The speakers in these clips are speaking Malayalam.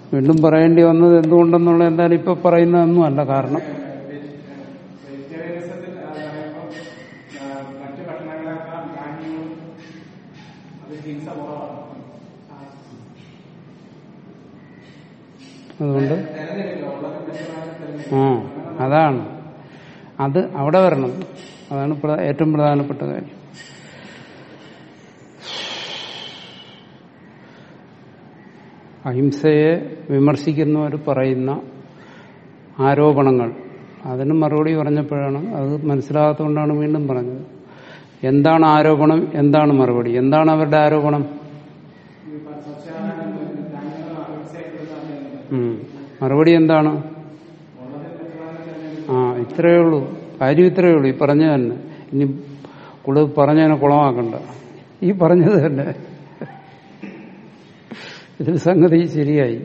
വീണ്ടും പറയേണ്ടി വന്നത് എന്തുകൊണ്ടെന്നുള്ള എന്തായാലും ഇപ്പൊ പറയുന്നതൊന്നും അല്ല കാരണം വെജിറ്റേറിയനിസത്തിൽ പറയുമ്പോൾ മറ്റു ഭക്ഷണങ്ങളെക്കാൾ ധാന്യങ്ങളും അത് ഹിംസ കുറവാണ് അതുകൊണ്ട് തെരഞ്ഞെടുക്കുക ഉള്ളത് മെച്ചമായി തെരഞ്ഞെടുക്കുക ആ അതാണ് അത് അവിടെ വരണം അതാണ് പ്ര- ഏറ്റവും പ്രധാനപ്പെട്ട കാര്യം അഹിംസയെ വിമർശിക്കുന്നവർ പറയുന്ന ആരോപണങ്ങൾ അതിന് മറുപടി പറഞ്ഞപ്പോഴാണ് അത് മനസ്സിലാകാത്തതുകൊണ്ടാണ് വീണ്ടും പറഞ്ഞത് എന്താണ് ആരോപണം എന്താണ് മറുപടി എന്താണ് അവരുടെ ആരോപണം സസ്യാഹാരം ധാന്യങ്ങളും അഹിംസയപ്പെടുന്നതാണ് ഉം. മറുപടി എന്താണ് ഉള്ളത് മെച്ചമായി തെരഞ്ഞെടുക്കുക ആ ഇത്രയേ ഉള്ളൂ കാര്യം ഇത്രയേ ഉള്ളൂ ഈ പറഞ്ഞ തന്നെ ഇനി കൂടുതൽ പറഞ്ഞതിനെ കുളമാക്കണ്ട ഈ പറഞ്ഞത് തന്നെ ഇതിൽ സംഗതി ശരിയായി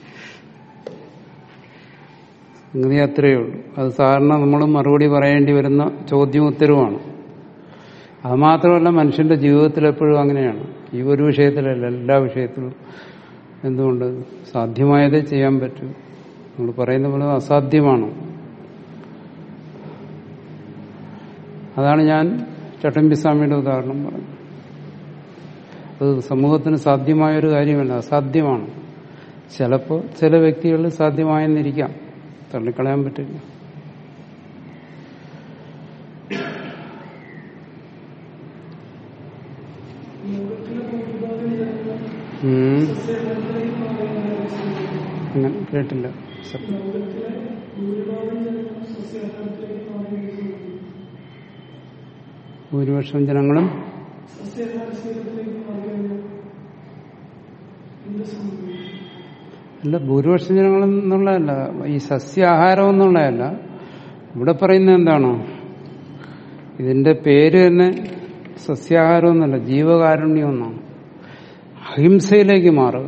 സംഗതി അത്രയേ ഉള്ളൂ അത് സാധാരണ നമ്മൾ മറുപടി പറയേണ്ടി വരുന്ന ചോദ്യവും ഉത്തരവുമാണ് അത് മാത്രമല്ല മനുഷ്യന്റെ ജീവിതത്തിൽ എപ്പോഴും അങ്ങനെയാണ് ഈ ഒരു വിഷയത്തിലല്ല എല്ലാ വിഷയത്തിലും എന്തുകൊണ്ട് സാധ്യമായതേ ചെയ്യാൻ പറ്റൂ നമ്മൾ പറയുന്ന പോലെ അസാധ്യമാണ് അതാണ് ഞാൻ ചട്ടമ്പിസ്വാമിയുടെ ഉദാഹരണം പറഞ്ഞത് അത് സമൂഹത്തിന് സാധ്യമായ ഒരു കാര്യമല്ല അസാധ്യമാണ് ചിലപ്പോൾ ചില വ്യക്തികളിൽ സാധ്യമായെന്നിരിക്കാം തള്ളിക്കളയാൻ പറ്റില്ല ഉം. അങ്ങനെ കേട്ടില്ല സത്യം. ഭൂരിപക്ഷം ജനങ്ങളും അല്ല ഭൂരിപക്ഷം ജനങ്ങളും എന്നുള്ളതല്ല ഈ സസ്യാഹാരം എന്നുള്ളതല്ല ഇവിടെ പറയുന്നത് എന്താണ് ഇതിന്റെ പേര് തന്നെ സസ്യാഹാരം എന്നല്ല ജീവകാരുണ്യം എന്നാണ് അഹിംസയിലേക്ക് മാറുക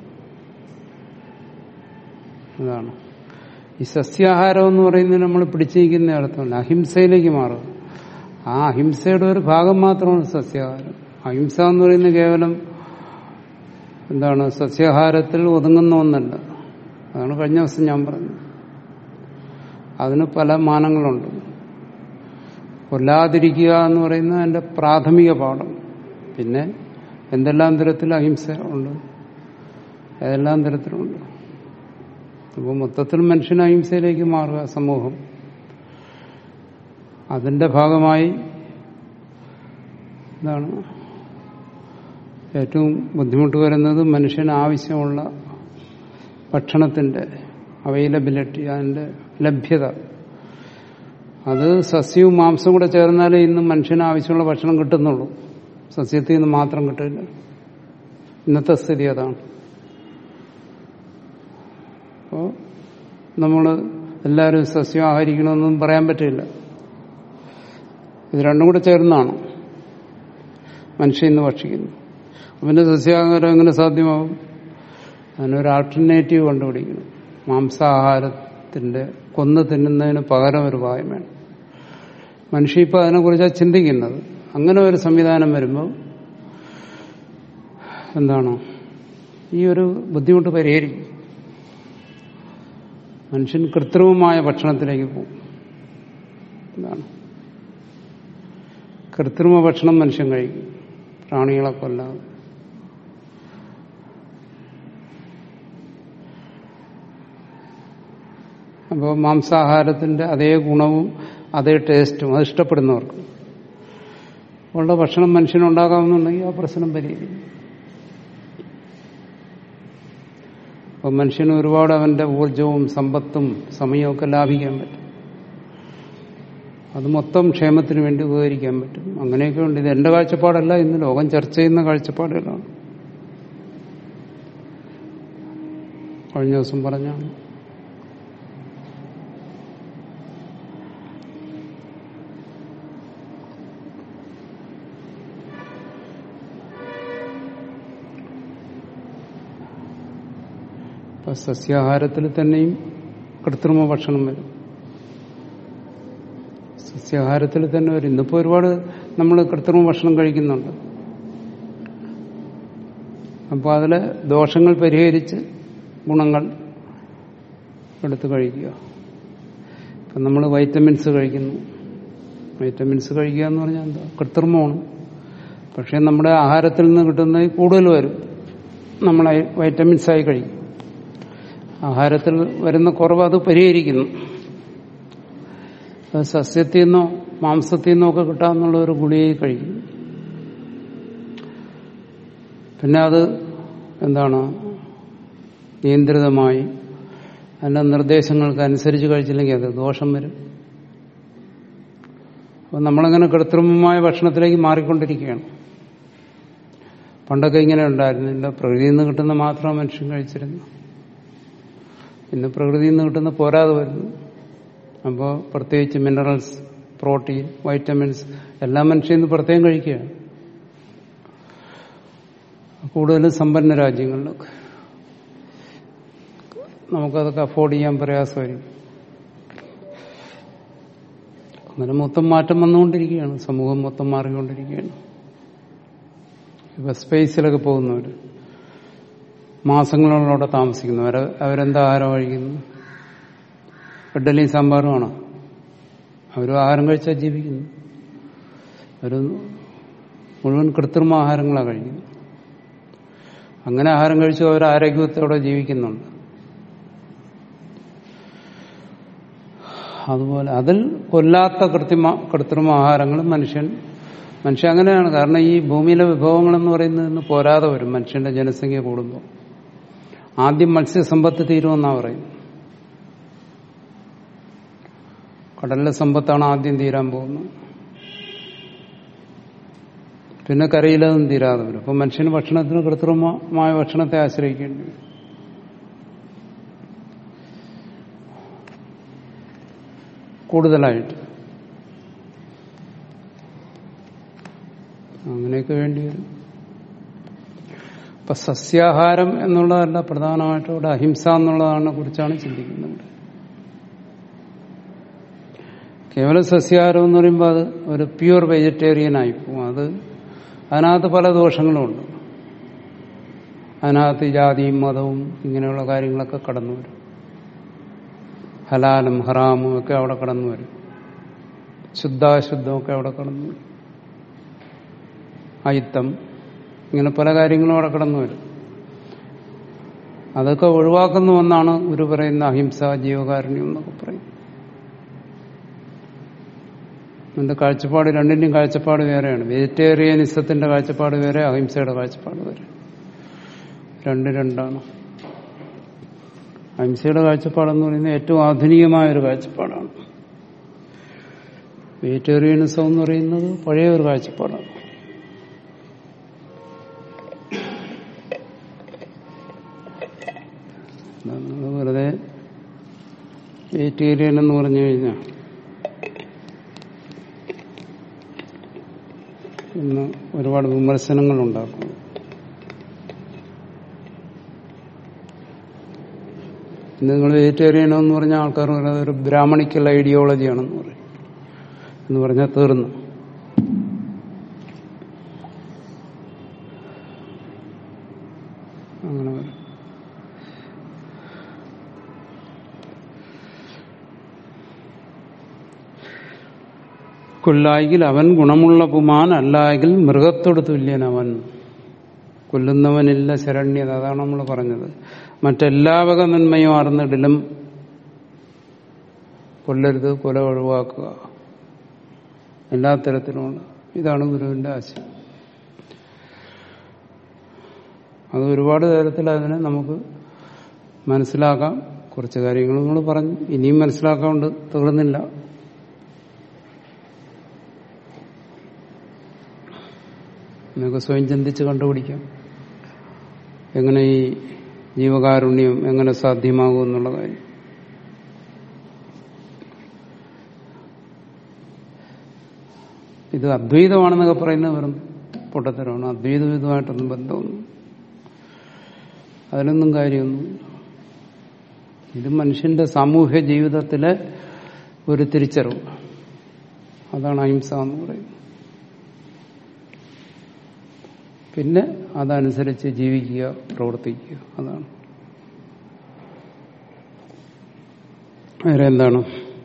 അതാണ് ഈ സസ്യാഹാരം എന്ന് പറയുന്നത് നമ്മൾ പിടിച്ചിരിക്കുന്ന അർത്ഥമല്ല അഹിംസയിലേക്ക് മാറുക ആ അഹിംസയുടെ ഒരു ഭാഗം മാത്രമാണ് സസ്യാഹാരം അഹിംസ എന്ന് പറയുന്നത് കേവലം എന്താണ് സസ്യാഹാരത്തിൽ ഒതുങ്ങുന്ന ഒന്നല്ല അതാണ് കഴിഞ്ഞ ദിവസം ഞാൻ പറഞ്ഞത് അതിന് പല മാനങ്ങളുണ്ട് കൊല്ലാതിരിക്കുക എന്ന് പറയുന്നത് അതിന്റെ പ്രാഥമിക പാഠം പിന്നെ എന്തെല്ലാം തരത്തിൽ അഹിംസ ഉണ്ട് ഏതെല്ലാം തരത്തിലുണ്ട് അപ്പോൾ മൊത്തത്തിൽ മനുഷ്യൻ അഹിംസയിലേക്ക് മാറുക സമൂഹം അതിന്റെ ഭാഗമായി എന്താണ് ഏറ്റവും ബുദ്ധിമുട്ട് വരുന്നത് മനുഷ്യന് ആവശ്യമുള്ള ഭക്ഷണത്തിന്റെ അവൈലബിലിറ്റി അതിന്റെ ലഭ്യത അത് സസ്യവും മാംസവും കൂടെ ചേർന്നാലേ ഇന്ന് മനുഷ്യന് ആവശ്യമുള്ള ഭക്ഷണം കിട്ടുന്നുള്ളൂ സസ്യത്തിൽ നിന്ന് മാത്രം കിട്ടില്ല ഇന്നത്തെ സ്ഥിതി അതാണ് അപ്പോ നമ്മൾ എല്ലാവരും സസ്യം ആഹരിക്കണമെന്നൊന്നും പറയാൻ പറ്റില്ല ഇത് രണ്ടും കൂടെ ചേർന്നാണ് മനുഷ്യൻ ഇന്ന് ഭക്ഷിക്കുന്നു പിന്നെ സസ്യാഹാരം എങ്ങനെ സാധ്യമാവും അതിനൊരു ആൾട്ടർനേറ്റീവ് കണ്ടുപിടിക്കണം മാംസാഹാരത്തിന്റെ കൊന്നു തിന്നുന്നതിന് പകരം ഒരു ഉപായം വേണം മനുഷ്യ ഇപ്പൊ അതിനെക്കുറിച്ചാണ് ചിന്തിക്കുന്നത് അങ്ങനെ ഒരു സംവിധാനം വരുമ്പോൾ എന്താണ് ഈ ഒരു ബുദ്ധിമുട്ട് പരിഹരിക്കും മനുഷ്യൻ കൃത്രിമമായ ഭക്ഷണത്തിലേക്ക് പോകും എന്താണ് കൃത്രിമ ഭക്ഷണം മനുഷ്യൻ കഴിക്കും പ്രാണികളെ കൊല്ലാതെ അപ്പോൾ മാംസാഹാരത്തിന്റെ അതേ ഗുണവും അതേ ടേസ്റ്റും അത് ഇഷ്ടപ്പെടുന്നവർക്ക് ഉള്ള ഭക്ഷണം മനുഷ്യനുണ്ടാകാമെന്നുണ്ടെങ്കിൽ ആ പ്രശ്നം പരിഹരിക്കും അപ്പം മനുഷ്യന് ഒരുപാട് അവന്റെ ഊർജവും സമ്പത്തും സമയവും ഒക്കെ ലാഭിക്കാൻ പറ്റും അത് മൊത്തം ക്ഷേമത്തിന് വേണ്ടി ഉപകരിക്കാൻ പറ്റും അങ്ങനെയൊക്കെ ഉണ്ട് ഇത് എന്റെ കാഴ്ചപ്പാടല്ല ഇന്ന് ലോകം ചർച്ച ചെയ്യുന്ന കാഴ്ചപ്പാടുകളാണ് കഴിഞ്ഞ ദിവസം പറഞ്ഞാണ് ഇപ്പൊ സസ്യാഹാരത്തിൽ തന്നെയും കൃത്രിമ ഭക്ഷണം വരും സസ്യാഹാരത്തിൽ തന്നെ വരും ഇന്നിപ്പോ ഒരുപാട് നമ്മൾ കൃത്രിമ ഭക്ഷണം കഴിക്കുന്നുണ്ട് അപ്പോൾ അതിലെ ദോഷങ്ങൾ പരിഹരിച്ച് ഗുണങ്ങൾ എടുത്ത് കഴിക്കുക ഇപ്പം നമ്മൾ വൈറ്റമിൻസ് കഴിക്കുന്നു വൈറ്റമിൻസ് കഴിക്കുക എന്ന് പറഞ്ഞാൽ എന്താ കൃത്രിമമാണ് പക്ഷെ നമ്മുടെ ആഹാരത്തിൽ നിന്ന് കിട്ടുന്നത് കൂടുതൽ വരും നമ്മൾ വൈറ്റമിൻസായി കഴിക്കും ആഹാരത്തിൽ വരുന്ന കുറവ് അത് പരിഹരിക്കുന്നു അത് സസ്യത്തിൽ നിന്നോ മാംസത്തിൽ നിന്നോ ഒക്കെ കിട്ടാമെന്നുള്ള ഒരു ഗുളികയിൽ കഴിക്കും പിന്നെ അത് എന്താണ് നിയന്ത്രിതമായി അതിൻ്റെ നിർദ്ദേശങ്ങൾക്ക് അനുസരിച്ച് കഴിച്ചില്ലെങ്കിൽ അത് ദോഷം വരും അപ്പോൾ നമ്മളങ്ങനെ കൃത്രിമമായ ഭക്ഷണത്തിലേക്ക് മാറിക്കൊണ്ടിരിക്കുകയാണ് പണ്ടൊക്കെ ഇങ്ങനെ ഉണ്ടായിരുന്നില്ല പ്രകൃതിയിൽ നിന്ന് കിട്ടുന്ന മാത്രം മനുഷ്യൻ കഴിച്ചിരുന്നു ഇന്ന് പ്രകൃതിയിൽ നിന്ന് കിട്ടുന്ന പോരാതെ വരുന്നു അപ്പോൾ പ്രത്യേകിച്ച് മിനറൽസ് പ്രോട്ടീൻ വൈറ്റമിൻസ് എല്ലാം മനുഷ്യൻ ഇന്ന് പ്രത്യേകം കഴിക്കുകയാണ് കൂടുതലും സമ്പന്ന രാജ്യങ്ങളിലൊക്കെ നമുക്കതൊക്കെ അഫോർഡ് ചെയ്യാൻ പ്രയാസമായിരിക്കും അങ്ങനെ മൊത്തം മാറ്റം വന്നുകൊണ്ടിരിക്കുകയാണ് സമൂഹം മൊത്തം മാറിക്കൊണ്ടിരിക്കുകയാണ് ഇപ്പൊ സ്പേസിലൊക്കെ പോകുന്നവർ മാസങ്ങളോളം അവിടെ താമസിക്കുന്നവർ അവരെന്താ ആഹാരം കഴിക്കുന്നു ഇഡ്ഡലിയും സാമ്പാറുമാണോ അവരും ആഹാരം കഴിച്ചാൽ ജീവിക്കുന്നു അവർ മുഴുവൻ കൃത്രിമ ആഹാരങ്ങളാണ് കഴിക്കുന്നത് അങ്ങനെ ആഹാരം കഴിച്ച് അവർ ആരോഗ്യത്തോടെ ജീവിക്കുന്നുണ്ട് അതുപോലെ അതിൽ കൊല്ലാത്ത കൃത്രിമ കൃത്രിമ ആഹാരങ്ങൾ മനുഷ്യൻ മനുഷ്യൻ അങ്ങനെയാണ് കാരണം ഈ ഭൂമിയിലെ വിഭവങ്ങളെന്ന് പറയുന്നത് ഇന്ന് പോരാതെ വരും മനുഷ്യന്റെ ജനസംഖ്യ കൂടുമ്പോൾ ആദ്യം മത്സ്യസമ്പത്ത് തീരുമെന്നാണ് പറയുന്നത് കടലിലെ സമ്പത്താണ് ആദ്യം തീരാൻ പോകുന്നത് പിന്നെ കരയിലതും തീരാതെ വരും അപ്പൊ മനുഷ്യന് ഭക്ഷണത്തിന് കൃത്രിമമായ ഭക്ഷണത്തെ ആശ്രയിക്കേണ്ടി വരും കൂടുതലായിട്ട് അങ്ങനെയൊക്കെ വേണ്ടി വരും അപ്പൊ സസ്യാഹാരം എന്നുള്ളതല്ല പ്രധാനമായിട്ടും ഇവിടെ അഹിംസ എന്നുള്ളതാണ് കുറിച്ചാണ് ചിന്തിക്കുന്നത് കേവലം സസ്യാഹാരം എന്ന് പറയുമ്പോൾ അത് ഒരു പ്യുവർ വെജിറ്റേറിയൻ ആയിപ്പോവും അത് അതിനകത്ത് പല ദോഷങ്ങളുമുണ്ട് അതിനകത്ത് ജാതിയും മതവും ഇങ്ങനെയുള്ള കാര്യങ്ങളൊക്കെ കടന്നു വരും ഹലാലും ഹറാമും ഒക്കെ അവിടെ കടന്നു വരും ശുദ്ധാശുദ്ധമൊക്കെ അവിടെ കടന്നു വരും അയിത്തം ഇങ്ങനെ പല കാര്യങ്ങളും അവിടെ കടന്നു വരും അതൊക്കെ ഒഴിവാക്കുന്ന ഒന്നാണ് ഗുരു പറയുന്ന അഹിംസ ജീവകാരുണ്യം എന്നൊക്കെ പറയും അതിന്റെ കാഴ്ചപ്പാട് രണ്ടിന്റെയും കാഴ്ചപ്പാട് വേറെയാണ് വെജിറ്റേറിയനിസത്തിന്റെ കാഴ്ചപ്പാട് വേറെ അഹിംസയുടെ കാഴ്ചപ്പാട് വേറെ രണ്ട് രണ്ടാണ് അഹിംസയുടെ കാഴ്ചപ്പാടെന്ന് പറയുന്നത് ഏറ്റവും ആധുനികമായ ഒരു കാഴ്ചപ്പാടാണ് വെജിറ്റേറിയനിസം എന്ന് പറയുന്നത് പഴയ ഒരു കാഴ്ചപ്പാടാണ് നമ്മൾ വെറുതെ വെജിറ്റേറിയൻ എന്ന് പറഞ്ഞു കഴിഞ്ഞാൽ ഇന്ന് ഒരുപാട് വിമർശനങ്ങൾ ഉണ്ടാക്കും ഇന്ന് നിങ്ങൾ വെജിറ്റേറിയൻ എന്ന് പറഞ്ഞ ആൾക്കാർ പറയുന്നത് ഒരു ബ്രാഹ്മണിക്കൽ ഐഡിയോളജിയാണെന്ന് പറയും എന്ന് പറഞ്ഞാൽ തീർന്നു അങ്ങനെ പറയും കൊല്ലായെങ്കിൽ അവൻ ഗുണമുള്ള പുമാൻ അല്ലായെങ്കിൽ മൃഗത്തോട് തുല്യൻ അവൻ കൊല്ലുന്നവനില്ല ശരണ്യത അതാണ് നമ്മൾ പറഞ്ഞത് മറ്റെല്ലാ വക നന്മയും അറിഞ്ഞിടിലും കൊല്ലരുത് കൊല ഒഴിവാക്കുക എല്ലാ തരത്തിലുമുള്ള ഇതാണ് ഗുരുവിന്റെ ആശയം അത് ഒരുപാട് തരത്തിൽ അതിനെ നമുക്ക് മനസ്സിലാക്കാം കുറച്ച് കാര്യങ്ങൾ നമ്മൾ പറഞ്ഞു ഇനിയും മനസ്സിലാക്കാണ്ട് തീർന്നില്ല നിങ്ങൾക്ക് സ്വയം ചിന്തിച്ച് കണ്ടുപിടിക്കാം എങ്ങനെ ഈ ജീവകാരുണ്യം എങ്ങനെ സാധ്യമാകും എന്നുള്ള കാര്യം ഇത് അദ്വൈതമാണെന്നൊക്കെ പറയുന്നത് വെറും പൊട്ടത്തരമാണ് അദ്വൈതം ഇതുമായിട്ടൊന്നും ബന്ധമൊന്നും അതിലൊന്നും കാര്യമൊന്നും ഇത് മനുഷ്യന്റെ സാമൂഹ്യ ജീവിതത്തിലെ ഒരു തിരിച്ചറിവ് അതാണ് അഹിംസ എന്ന് പറയുന്നത് പിന്നെ അതനുസരിച്ച് ജീവിക്കുക പ്രവർത്തിക്കുക അതാണ് വേറെ എന്താണ്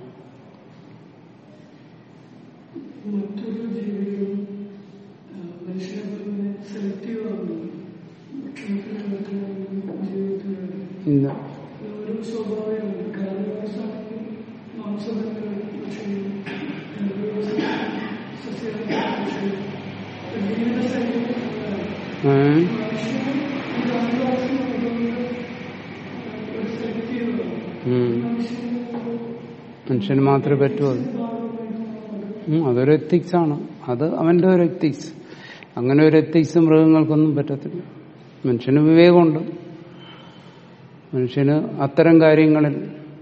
മറ്റൊരു ജീവികളും മനുഷ്യനെ പോലെ സെലക്റ്റീവ് ആകുന്നു ഭക്ഷണത്തിന് ജീവിതത്തിന് ഇല്ല ഒരു സ്വാഭാവികമാണ് കാലവാസാണെങ്കിൽ മാംസങ്ങൾ ഭക്ഷിക്കും സസ്യങ്ങൾ ഭക്ഷിക്കും ജീവിതശൈലി ഏ? മനുഷ്യന് ഈ കാലവാസം കൊണ്ടുവന്ന് ഒരു സെലക്റ്റീവ് ആണ് ഉം. മനുഷ്യന് മനുഷ്യന് മാത്രമേ പറ്റൂ അത് ഉം, അതൊരു എത്തിക്സ് ആണ് അത് അവന്റെ ഒരു എത്തിക്സ് അങ്ങനെ ഒരു എത്തിക്സ് മൃഗങ്ങൾക്കൊന്നും പറ്റത്തില്ല മനുഷ്യന് വിവേകമുണ്ട് മനുഷ്യന് അത്തരം കാര്യങ്ങളിൽ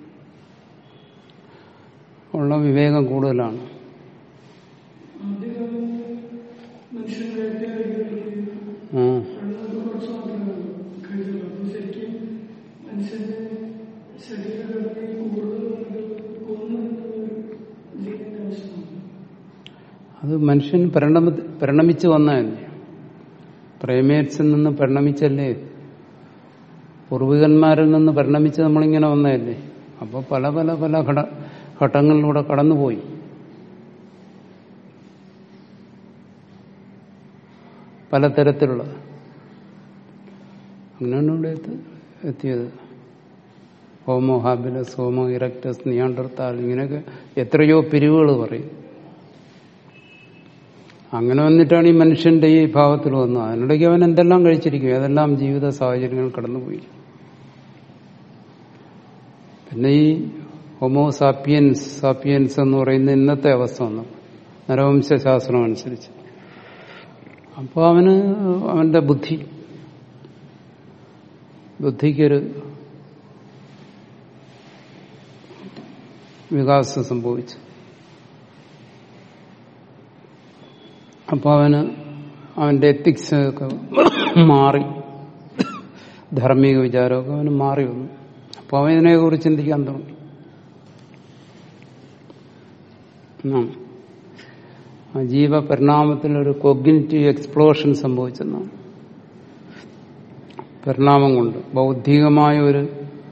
ഉള്ള വിവേകം കൂടുതലാണ് ആദ്യകാലത്ത് മനുഷ്യൻ വേട്ടയാടുകയും ആ വെള്ളമൊക്കെ കുറച്ച് മാത്രമേ കഴിച്ചുള്ളൂ അപ്പൊ ശരിക്കും മനുഷ്യന്റെ ശരീരഘടനയിൽ കൂടുതൽ കൊന്നു ജീവന്റെ ആവശ്യമാണ് അത് മനുഷ്യൻ പരിണമ പരിണമിച്ച് വന്നതല്ലേ പ്രേമേറ്റ്സിൽ നിന്ന് പരിണമിച്ചല്ലേ പൂർവികന്മാരിൽ നിന്ന് പരിണമിച്ച് നമ്മളിങ്ങനെ വന്നതല്ലേ അപ്പോൾ പല പല പല ഘട ഘട്ടങ്ങളിലൂടെ കടന്നുപോയി പലതരത്തിലുള്ള അങ്ങനെയാണ് ഇവിടെ എത്തി- എത്തിയത് homo habilis homo erectus Neanderthal ഇങ്ങനെയൊക്കെ എത്രയോ പിരിവുകൾ പറയും അങ്ങനെ വന്നിട്ടാണ് ഈ മനുഷ്യന്റെ ഈ ഭാവത്തിൽ വന്നത് അതിനിടയ്ക്ക് അവൻ എന്തെല്ലാം കഴിച്ചിരിക്കും ഏതെല്ലാം ജീവിത സാഹചര്യങ്ങൾ കടന്നുപോയി പിന്നെ ഈ ഹോമോ സാപ്പിയൻസ് സാപ്പിയൻസ് എന്ന് പറയുന്ന ഇന്നത്തെ അവസ്ഥ വന്നു നരവംശാസ്ത്രം അനുസരിച്ച് അപ്പോൾ അവന് അവന്റെ ബുദ്ധി ബുദ്ധിക്കൊരു വികാസം സംഭവിച്ചു അപ്പോൾ അവന് അവന്റെ എത്തിക്സ് ഒക്കെ മാറി ധാർമ്മിക വിചാരമൊക്കെ അവന് മാറി വന്നു അപ്പോൾ അവൻ ഇതിനെക്കുറിച്ച് ചിന്തിക്കാൻ തുടങ്ങി എന്നാണ് ആ ജീവപരിണാമത്തിൽ ഒരു കൊഗ്നിറ്റീവ് എക്സ്പ്ലോഷൻ സംഭവിച്ചെന്നാണ് പരിണാമം കൊണ്ട് ബൗദ്ധികമായ ഒരു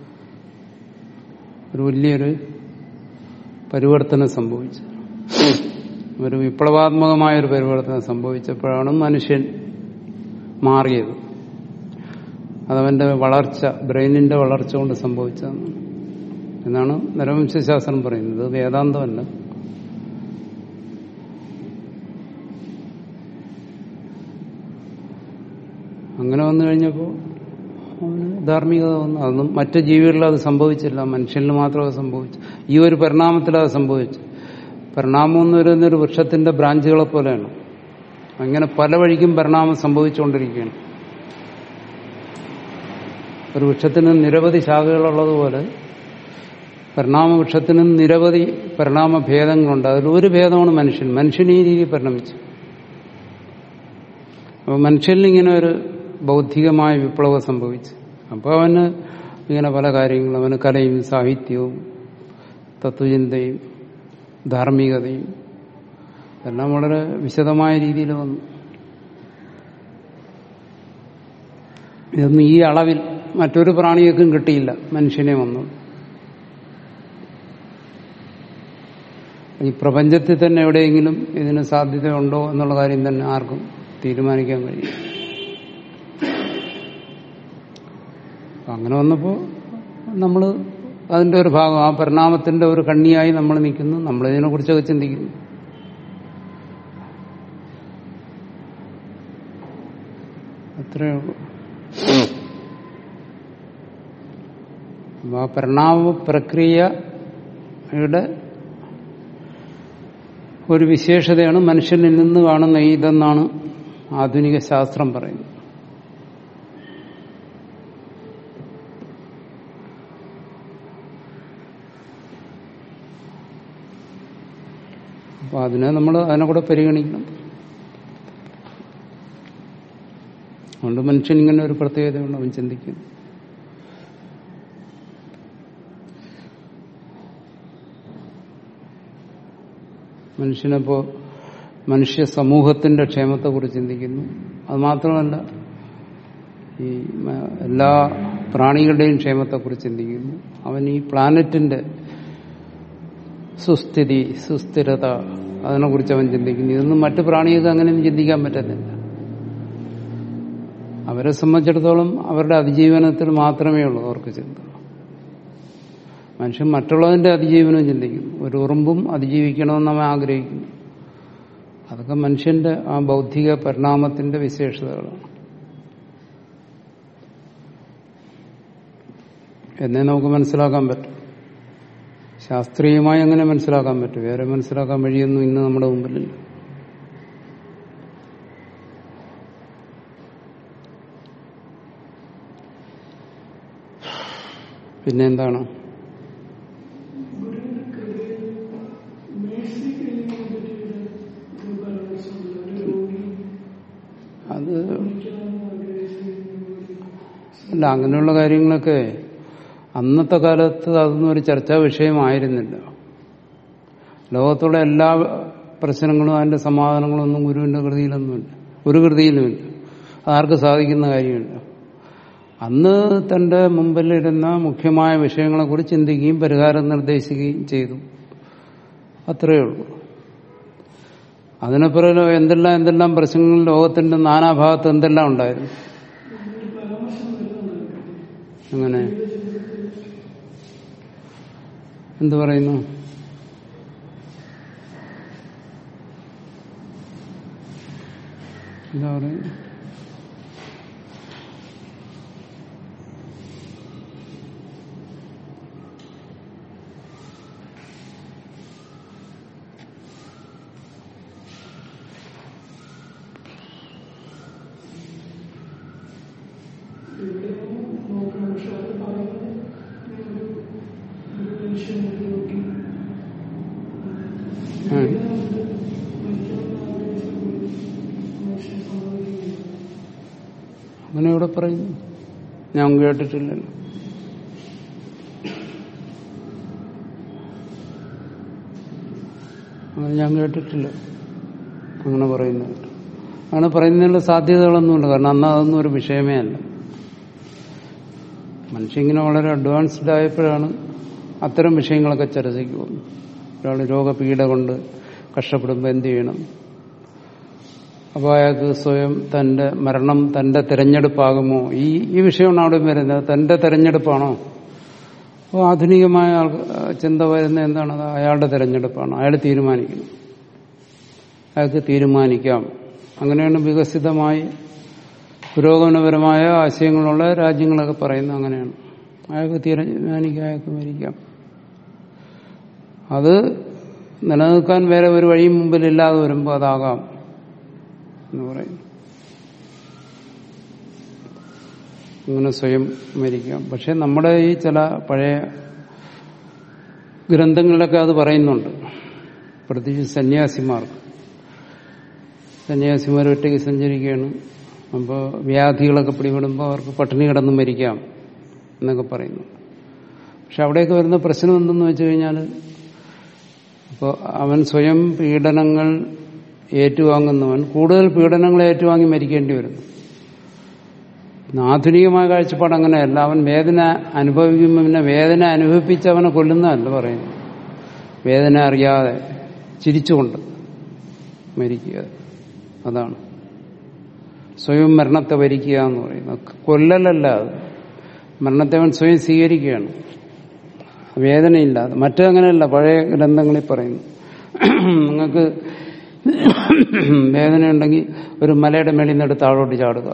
ഒരു വലിയൊരു പരിവർത്തനം സംഭവിച്ചു ഒരു വിപ്ലവാത്മകമായ ഒരു പരിവർത്തനം സംഭവിച്ചപ്പോഴാണ് മനുഷ്യൻ മാറിയത് അതവന്റെ വളർച്ച ബ്രെയിനിന്റെ വളർച്ച കൊണ്ട് സംഭവിച്ചതെന്നാണ് എന്നാണ് നരവംശാസ്ത്രം പറയുന്നത് ഇത് വേദാന്തമല്ല അങ്ങനെ വന്നു കഴിഞ്ഞപ്പോൾ അവന് ധാർമ്മികത വന്നു അതൊന്നും മറ്റു ജീവികളിൽ അത് സംഭവിച്ചില്ല മനുഷ്യനിൽ മാത്രം അത് സംഭവിച്ചു ഈ ഒരു പരിണാമത്തിൽ അത് സംഭവിച്ചു പരിണാമം എന്ന് പറയുന്നൊരു വൃക്ഷത്തിന്റെ ബ്രാഞ്ചുകളെ പോലെയാണ് അങ്ങനെ പല വഴിക്കും പരിണാമം സംഭവിച്ചുകൊണ്ടിരിക്കുകയാണ് ഒരു വൃക്ഷത്തിന് നിരവധി ശാഖകളുള്ളതുപോലെ പരിണാമ വൃക്ഷത്തിന് നിരവധി പരിണാമ ഭേദങ്ങളുണ്ട് അതിൽ ഒരു ഭേദമാണ് മനുഷ്യൻ മനുഷ്യൻ ഈ രീതിയിൽ പരിണമിച്ചു അപ്പൊ മനുഷ്യനിൽ ഇങ്ങനെ ഒരു ബൗദ്ധികമായ വിപ്ലവം സംഭവിച്ചു അപ്പോൾ അവന് ഇങ്ങനെ പല കാര്യങ്ങളും അവന് കലയും സാഹിത്യവും തത്വചിന്തയും ധാർമ്മികതയും എല്ലാം വളരെ വിശദമായ രീതിയിൽ വന്നു ഇതൊന്നും ഈ അളവിൽ മറ്റൊരു പ്രാണികൾക്കും കിട്ടിയില്ല മനുഷ്യനെ വന്നു ഈ പ്രപഞ്ചത്തിൽ തന്നെ എവിടെയെങ്കിലും ഇതിന് സാധ്യതയുണ്ടോ എന്നുള്ള കാര്യം തന്നെ ആർക്കും തീരുമാനിക്കാൻ കഴിയും അപ്പൊ അങ്ങനെ വന്നപ്പോൾ നമ്മൾ അതിന്റെ ഒരു ഭാഗം ആ പരിണാമത്തിന്റെ ഒരു കണ്ണിയായി നമ്മൾ നിൽക്കുന്നു നമ്മൾ ഇതിനെ കുറിച്ചൊക്കെ ചിന്തിക്കുന്നു അത്രയേ ഉള്ളൂ അപ്പൊ ആ പരിണാമ പ്രക്രിയയുടെ ഒരു വിശേഷതയാണ് മനുഷ്യനിൽ നിന്ന് കാണുന്ന ഇതെന്നാണ് ആധുനിക ശാസ്ത്രം പറയുന്നത് അപ്പൊ അതിനെ നമ്മൾ അതിനെ കൂടെ പരിഗണിക്കണം അതുകൊണ്ട് മനുഷ്യൻ ഇങ്ങനെ ഒരു പ്രത്യേകതയുണ്ട് അവൻ ചിന്തിക്കുന്നു മനുഷ്യനപ്പോ മനുഷ്യ സമൂഹത്തിന്റെ ക്ഷേമത്തെക്കുറിച്ച് ചിന്തിക്കുന്നു അത് മാത്രമല്ല ഈ മ- എല്ലാ പ്രാണികളുടെയും ക്ഷേമത്തെക്കുറിച്ച് ചിന്തിക്കുന്നു അവൻ ഈ പ്ലാനറ്റിന്റെ സുസ്ഥിതി സുസ്ഥിരത അതിനെക്കുറിച്ച് അവൻ ചിന്തിക്കുന്നു ഇതൊന്നും മറ്റു പ്രാണികൾക്ക് അങ്ങനെയൊന്നും ചിന്തിക്കാൻ പറ്റത്തില്ല അവരെ സംബന്ധിച്ചിടത്തോളം അവരുടെ അതിജീവനത്തിൽ മാത്രമേ ഉള്ളൂ അവർക്ക് ചിന്ത മനുഷ്യൻ മറ്റുള്ളതിന്റെ അതിജീവനവും ചിന്തിക്കുന്നു ഒരു ഉറുമ്പും അതിജീവിക്കണമെന്ന് അവൻ ആഗ്രഹിക്കുന്നു അതൊക്കെ മനുഷ്യന്റെ ആ ബൗദ്ധിക പരിണാമത്തിന്റെ വിശേഷതകളാണ് എന്നെ നമുക്ക് മനസ്സിലാക്കാൻ പറ്റും ശാസ്ത്രീയമായി അങ്ങനെ മനസ്സിലാക്കാൻ പറ്റും വേറെ മനസ്സിലാക്കാൻ വഴിയൊന്നും ഇന്ന് നമ്മുടെ മുമ്പിലില്ല പിന്നെ എന്താണ് ഗുരുവിന്റെ കൃപയിൽ മേഴ്സി കഴിയുന്നതിനെ പറ്റിയുള്ള ഒരു പരാമർശമുണ്ട് ഒരു രോഗി അത് മരിക്കണമെന്ന് ആഗ്രഹിച്ചിരുന്ന അല്ല അങ്ങനെയുള്ള കാര്യങ്ങളൊക്കെ അന്നത്തെ കാലത്ത് അതൊന്നും ഒരു ചർച്ചാ വിഷയമായിരുന്നില്ല ലോകത്തുള്ള എല്ലാ പ്രശ്നങ്ങളും അതിന്റെ സമാധാനങ്ങളും ഒന്നും ഗുരുവിന്റെ കൃതിയിലൊന്നുമില്ല ഒരു കൃതിയിലുമില്ല അതാർക്ക് സാധിക്കുന്ന കാര്യമില്ല അന്ന് തന്റെ മുമ്പിലിരുന്ന മുഖ്യമായ വിഷയങ്ങളെക്കുറിച്ച് ചിന്തിക്കുകയും പരിഹാരം നിർദ്ദേശിക്കുകയും ചെയ്തു അത്രയേ ഉള്ളൂ അതിനപ്പുറം എന്തെല്ലാം എന്തെല്ലാം പ്രശ്നങ്ങൾ ലോകത്തിന്റെ നാനാഭാഗത്ത് എന്തെല്ലാം ഉണ്ടായിരുന്നു ഒരു പരാമർശം വരുന്നുണ്ട് അങ്ങനെ എന്തു പറയുന്നു എന്താ പറയുന്നു ഇവിടെ നോക്കണം പക്ഷെ അത് പറയുന്നത് ഒരു ഒരു മനുഷ്യൻ ഒരു രോഗി ആ. മരിക്കണമെന്ന് ആഗ്രഹിച്ചപ്പോൾ മനുഷ്യൻ സമ്മതിക്കുന്നില്ല അങ്ങനെ ഇവിടെ പറയുന്നു ഞാൻ കേട്ടിട്ടില്ലല്ലോ അങ്ങനെ ഞാൻ കേട്ടിട്ടില്ല അങ്ങനെ പറയുന്നത് അങ്ങനെ പറയുന്നതിനുള്ള സാധ്യതകളൊന്നുമില്ല കാരണം അന്ന് അതൊന്നും ഒരു വിഷയമേ അല്ല മനുഷ്യങ്ങനെ വളരെ അഡ്വാൻസ്ഡ് ആയപ്പോഴാണ് അത്തരം വിഷയങ്ങളൊക്കെ ചർച്ചയ്ക്ക് വന്നു ഒരാൾ രോഗപീഠ കൊണ്ട് കഷ്ടപ്പെടുമ്പോൾ എന്ത് ചെയ്യണം അപ്പോൾ അയാൾക്ക് സ്വയം തന്റെ മരണം തന്റെ തിരഞ്ഞെടുപ്പാകുമോ ഈ ഈ വിഷയമാണ് അവിടെ വരുന്നത് തന്റെ തിരഞ്ഞെടുപ്പാണോ അപ്പോൾ ആധുനികമായ ആൾ ചിന്ത വരുന്ന എന്താണ് അത് അയാളുടെ തിരഞ്ഞെടുപ്പാണ് അയാൾ തീരുമാനിക്കണം അയാൾക്ക് തീരുമാനിക്കാം അങ്ങനെയാണ് വികസിതമായി പുരോഗമനപരമായ ആശയങ്ങളുള്ള രാജ്യങ്ങളൊക്കെ പറയുന്നത് അങ്ങനെയാണ് അയാൾക്ക് തീരുമാനിക്കാം അയാൾക്ക് മരിക്കാം അത് നിലനിൽക്കാൻ വേറെ ഒരു വഴിയും മുമ്പിലില്ലാതെ വരുമ്പോൾ അതാകാം എന്ന് പറയുന്നു ഇങ്ങനെ സ്വയം മരിക്കാം പക്ഷെ നമ്മുടെ ഈ ചില പഴയ ഗ്രന്ഥങ്ങളിലൊക്കെ അത് പറയുന്നുണ്ട് പ്രത്യേകിച്ച് സന്യാസിമാർക്ക് സന്യാസിമാർ ഒറ്റയ്ക്ക് സഞ്ചരിക്കുകയാണ് അപ്പോൾ വ്യാധികളൊക്കെ പിടിപെടുമ്പോൾ അവർക്ക് പട്ടിണി കിടന്ന് മരിക്കാം എന്നൊക്കെ പറയുന്നു പക്ഷെ അവിടെയൊക്കെ വരുന്ന പ്രശ്നം എന്തെന്ന് വെച്ച് കഴിഞ്ഞാൽ ഇപ്പോൾ അവൻ സ്വയം പീഡനങ്ങൾ ഏറ്റുവാങ്ങുന്നവൻ കൂടുതൽ പീഡനങ്ങൾ ഏറ്റുവാങ്ങി മരിക്കേണ്ടി വരുന്നു ഇന്ന് ആധുനികമായ കാഴ്ചപ്പാട് അങ്ങനെയല്ല അവൻ വേദന അനുഭവിക്കുമ്പോൾ പിന്നെ വേദന അനുഭവിപ്പിച്ച് അവനെ കൊല്ലുന്നതല്ല പറയുന്നു വേദന അറിയാതെ ചിരിച്ചുകൊണ്ട് മരിക്കുക അതാണ് സ്വയം മരണത്തെ വരിക്കുക എന്ന് പറയുന്നത് കൊല്ലലല്ല അത് മരണത്തെ അവൻ സ്വയം സ്വീകരിക്കുകയാണ് വേദനയില്ലാതെ മറ്റങ്ങനെയല്ല പഴയ ഗ്രന്ഥങ്ങളിൽ പറയുന്നു നിങ്ങൾക്ക് വേദനയുണ്ടെങ്കിൽ ഒരു മലയുടെ മേളിൽ നിന്ന് എടുത്ത് താഴോട്ട് ചാടുക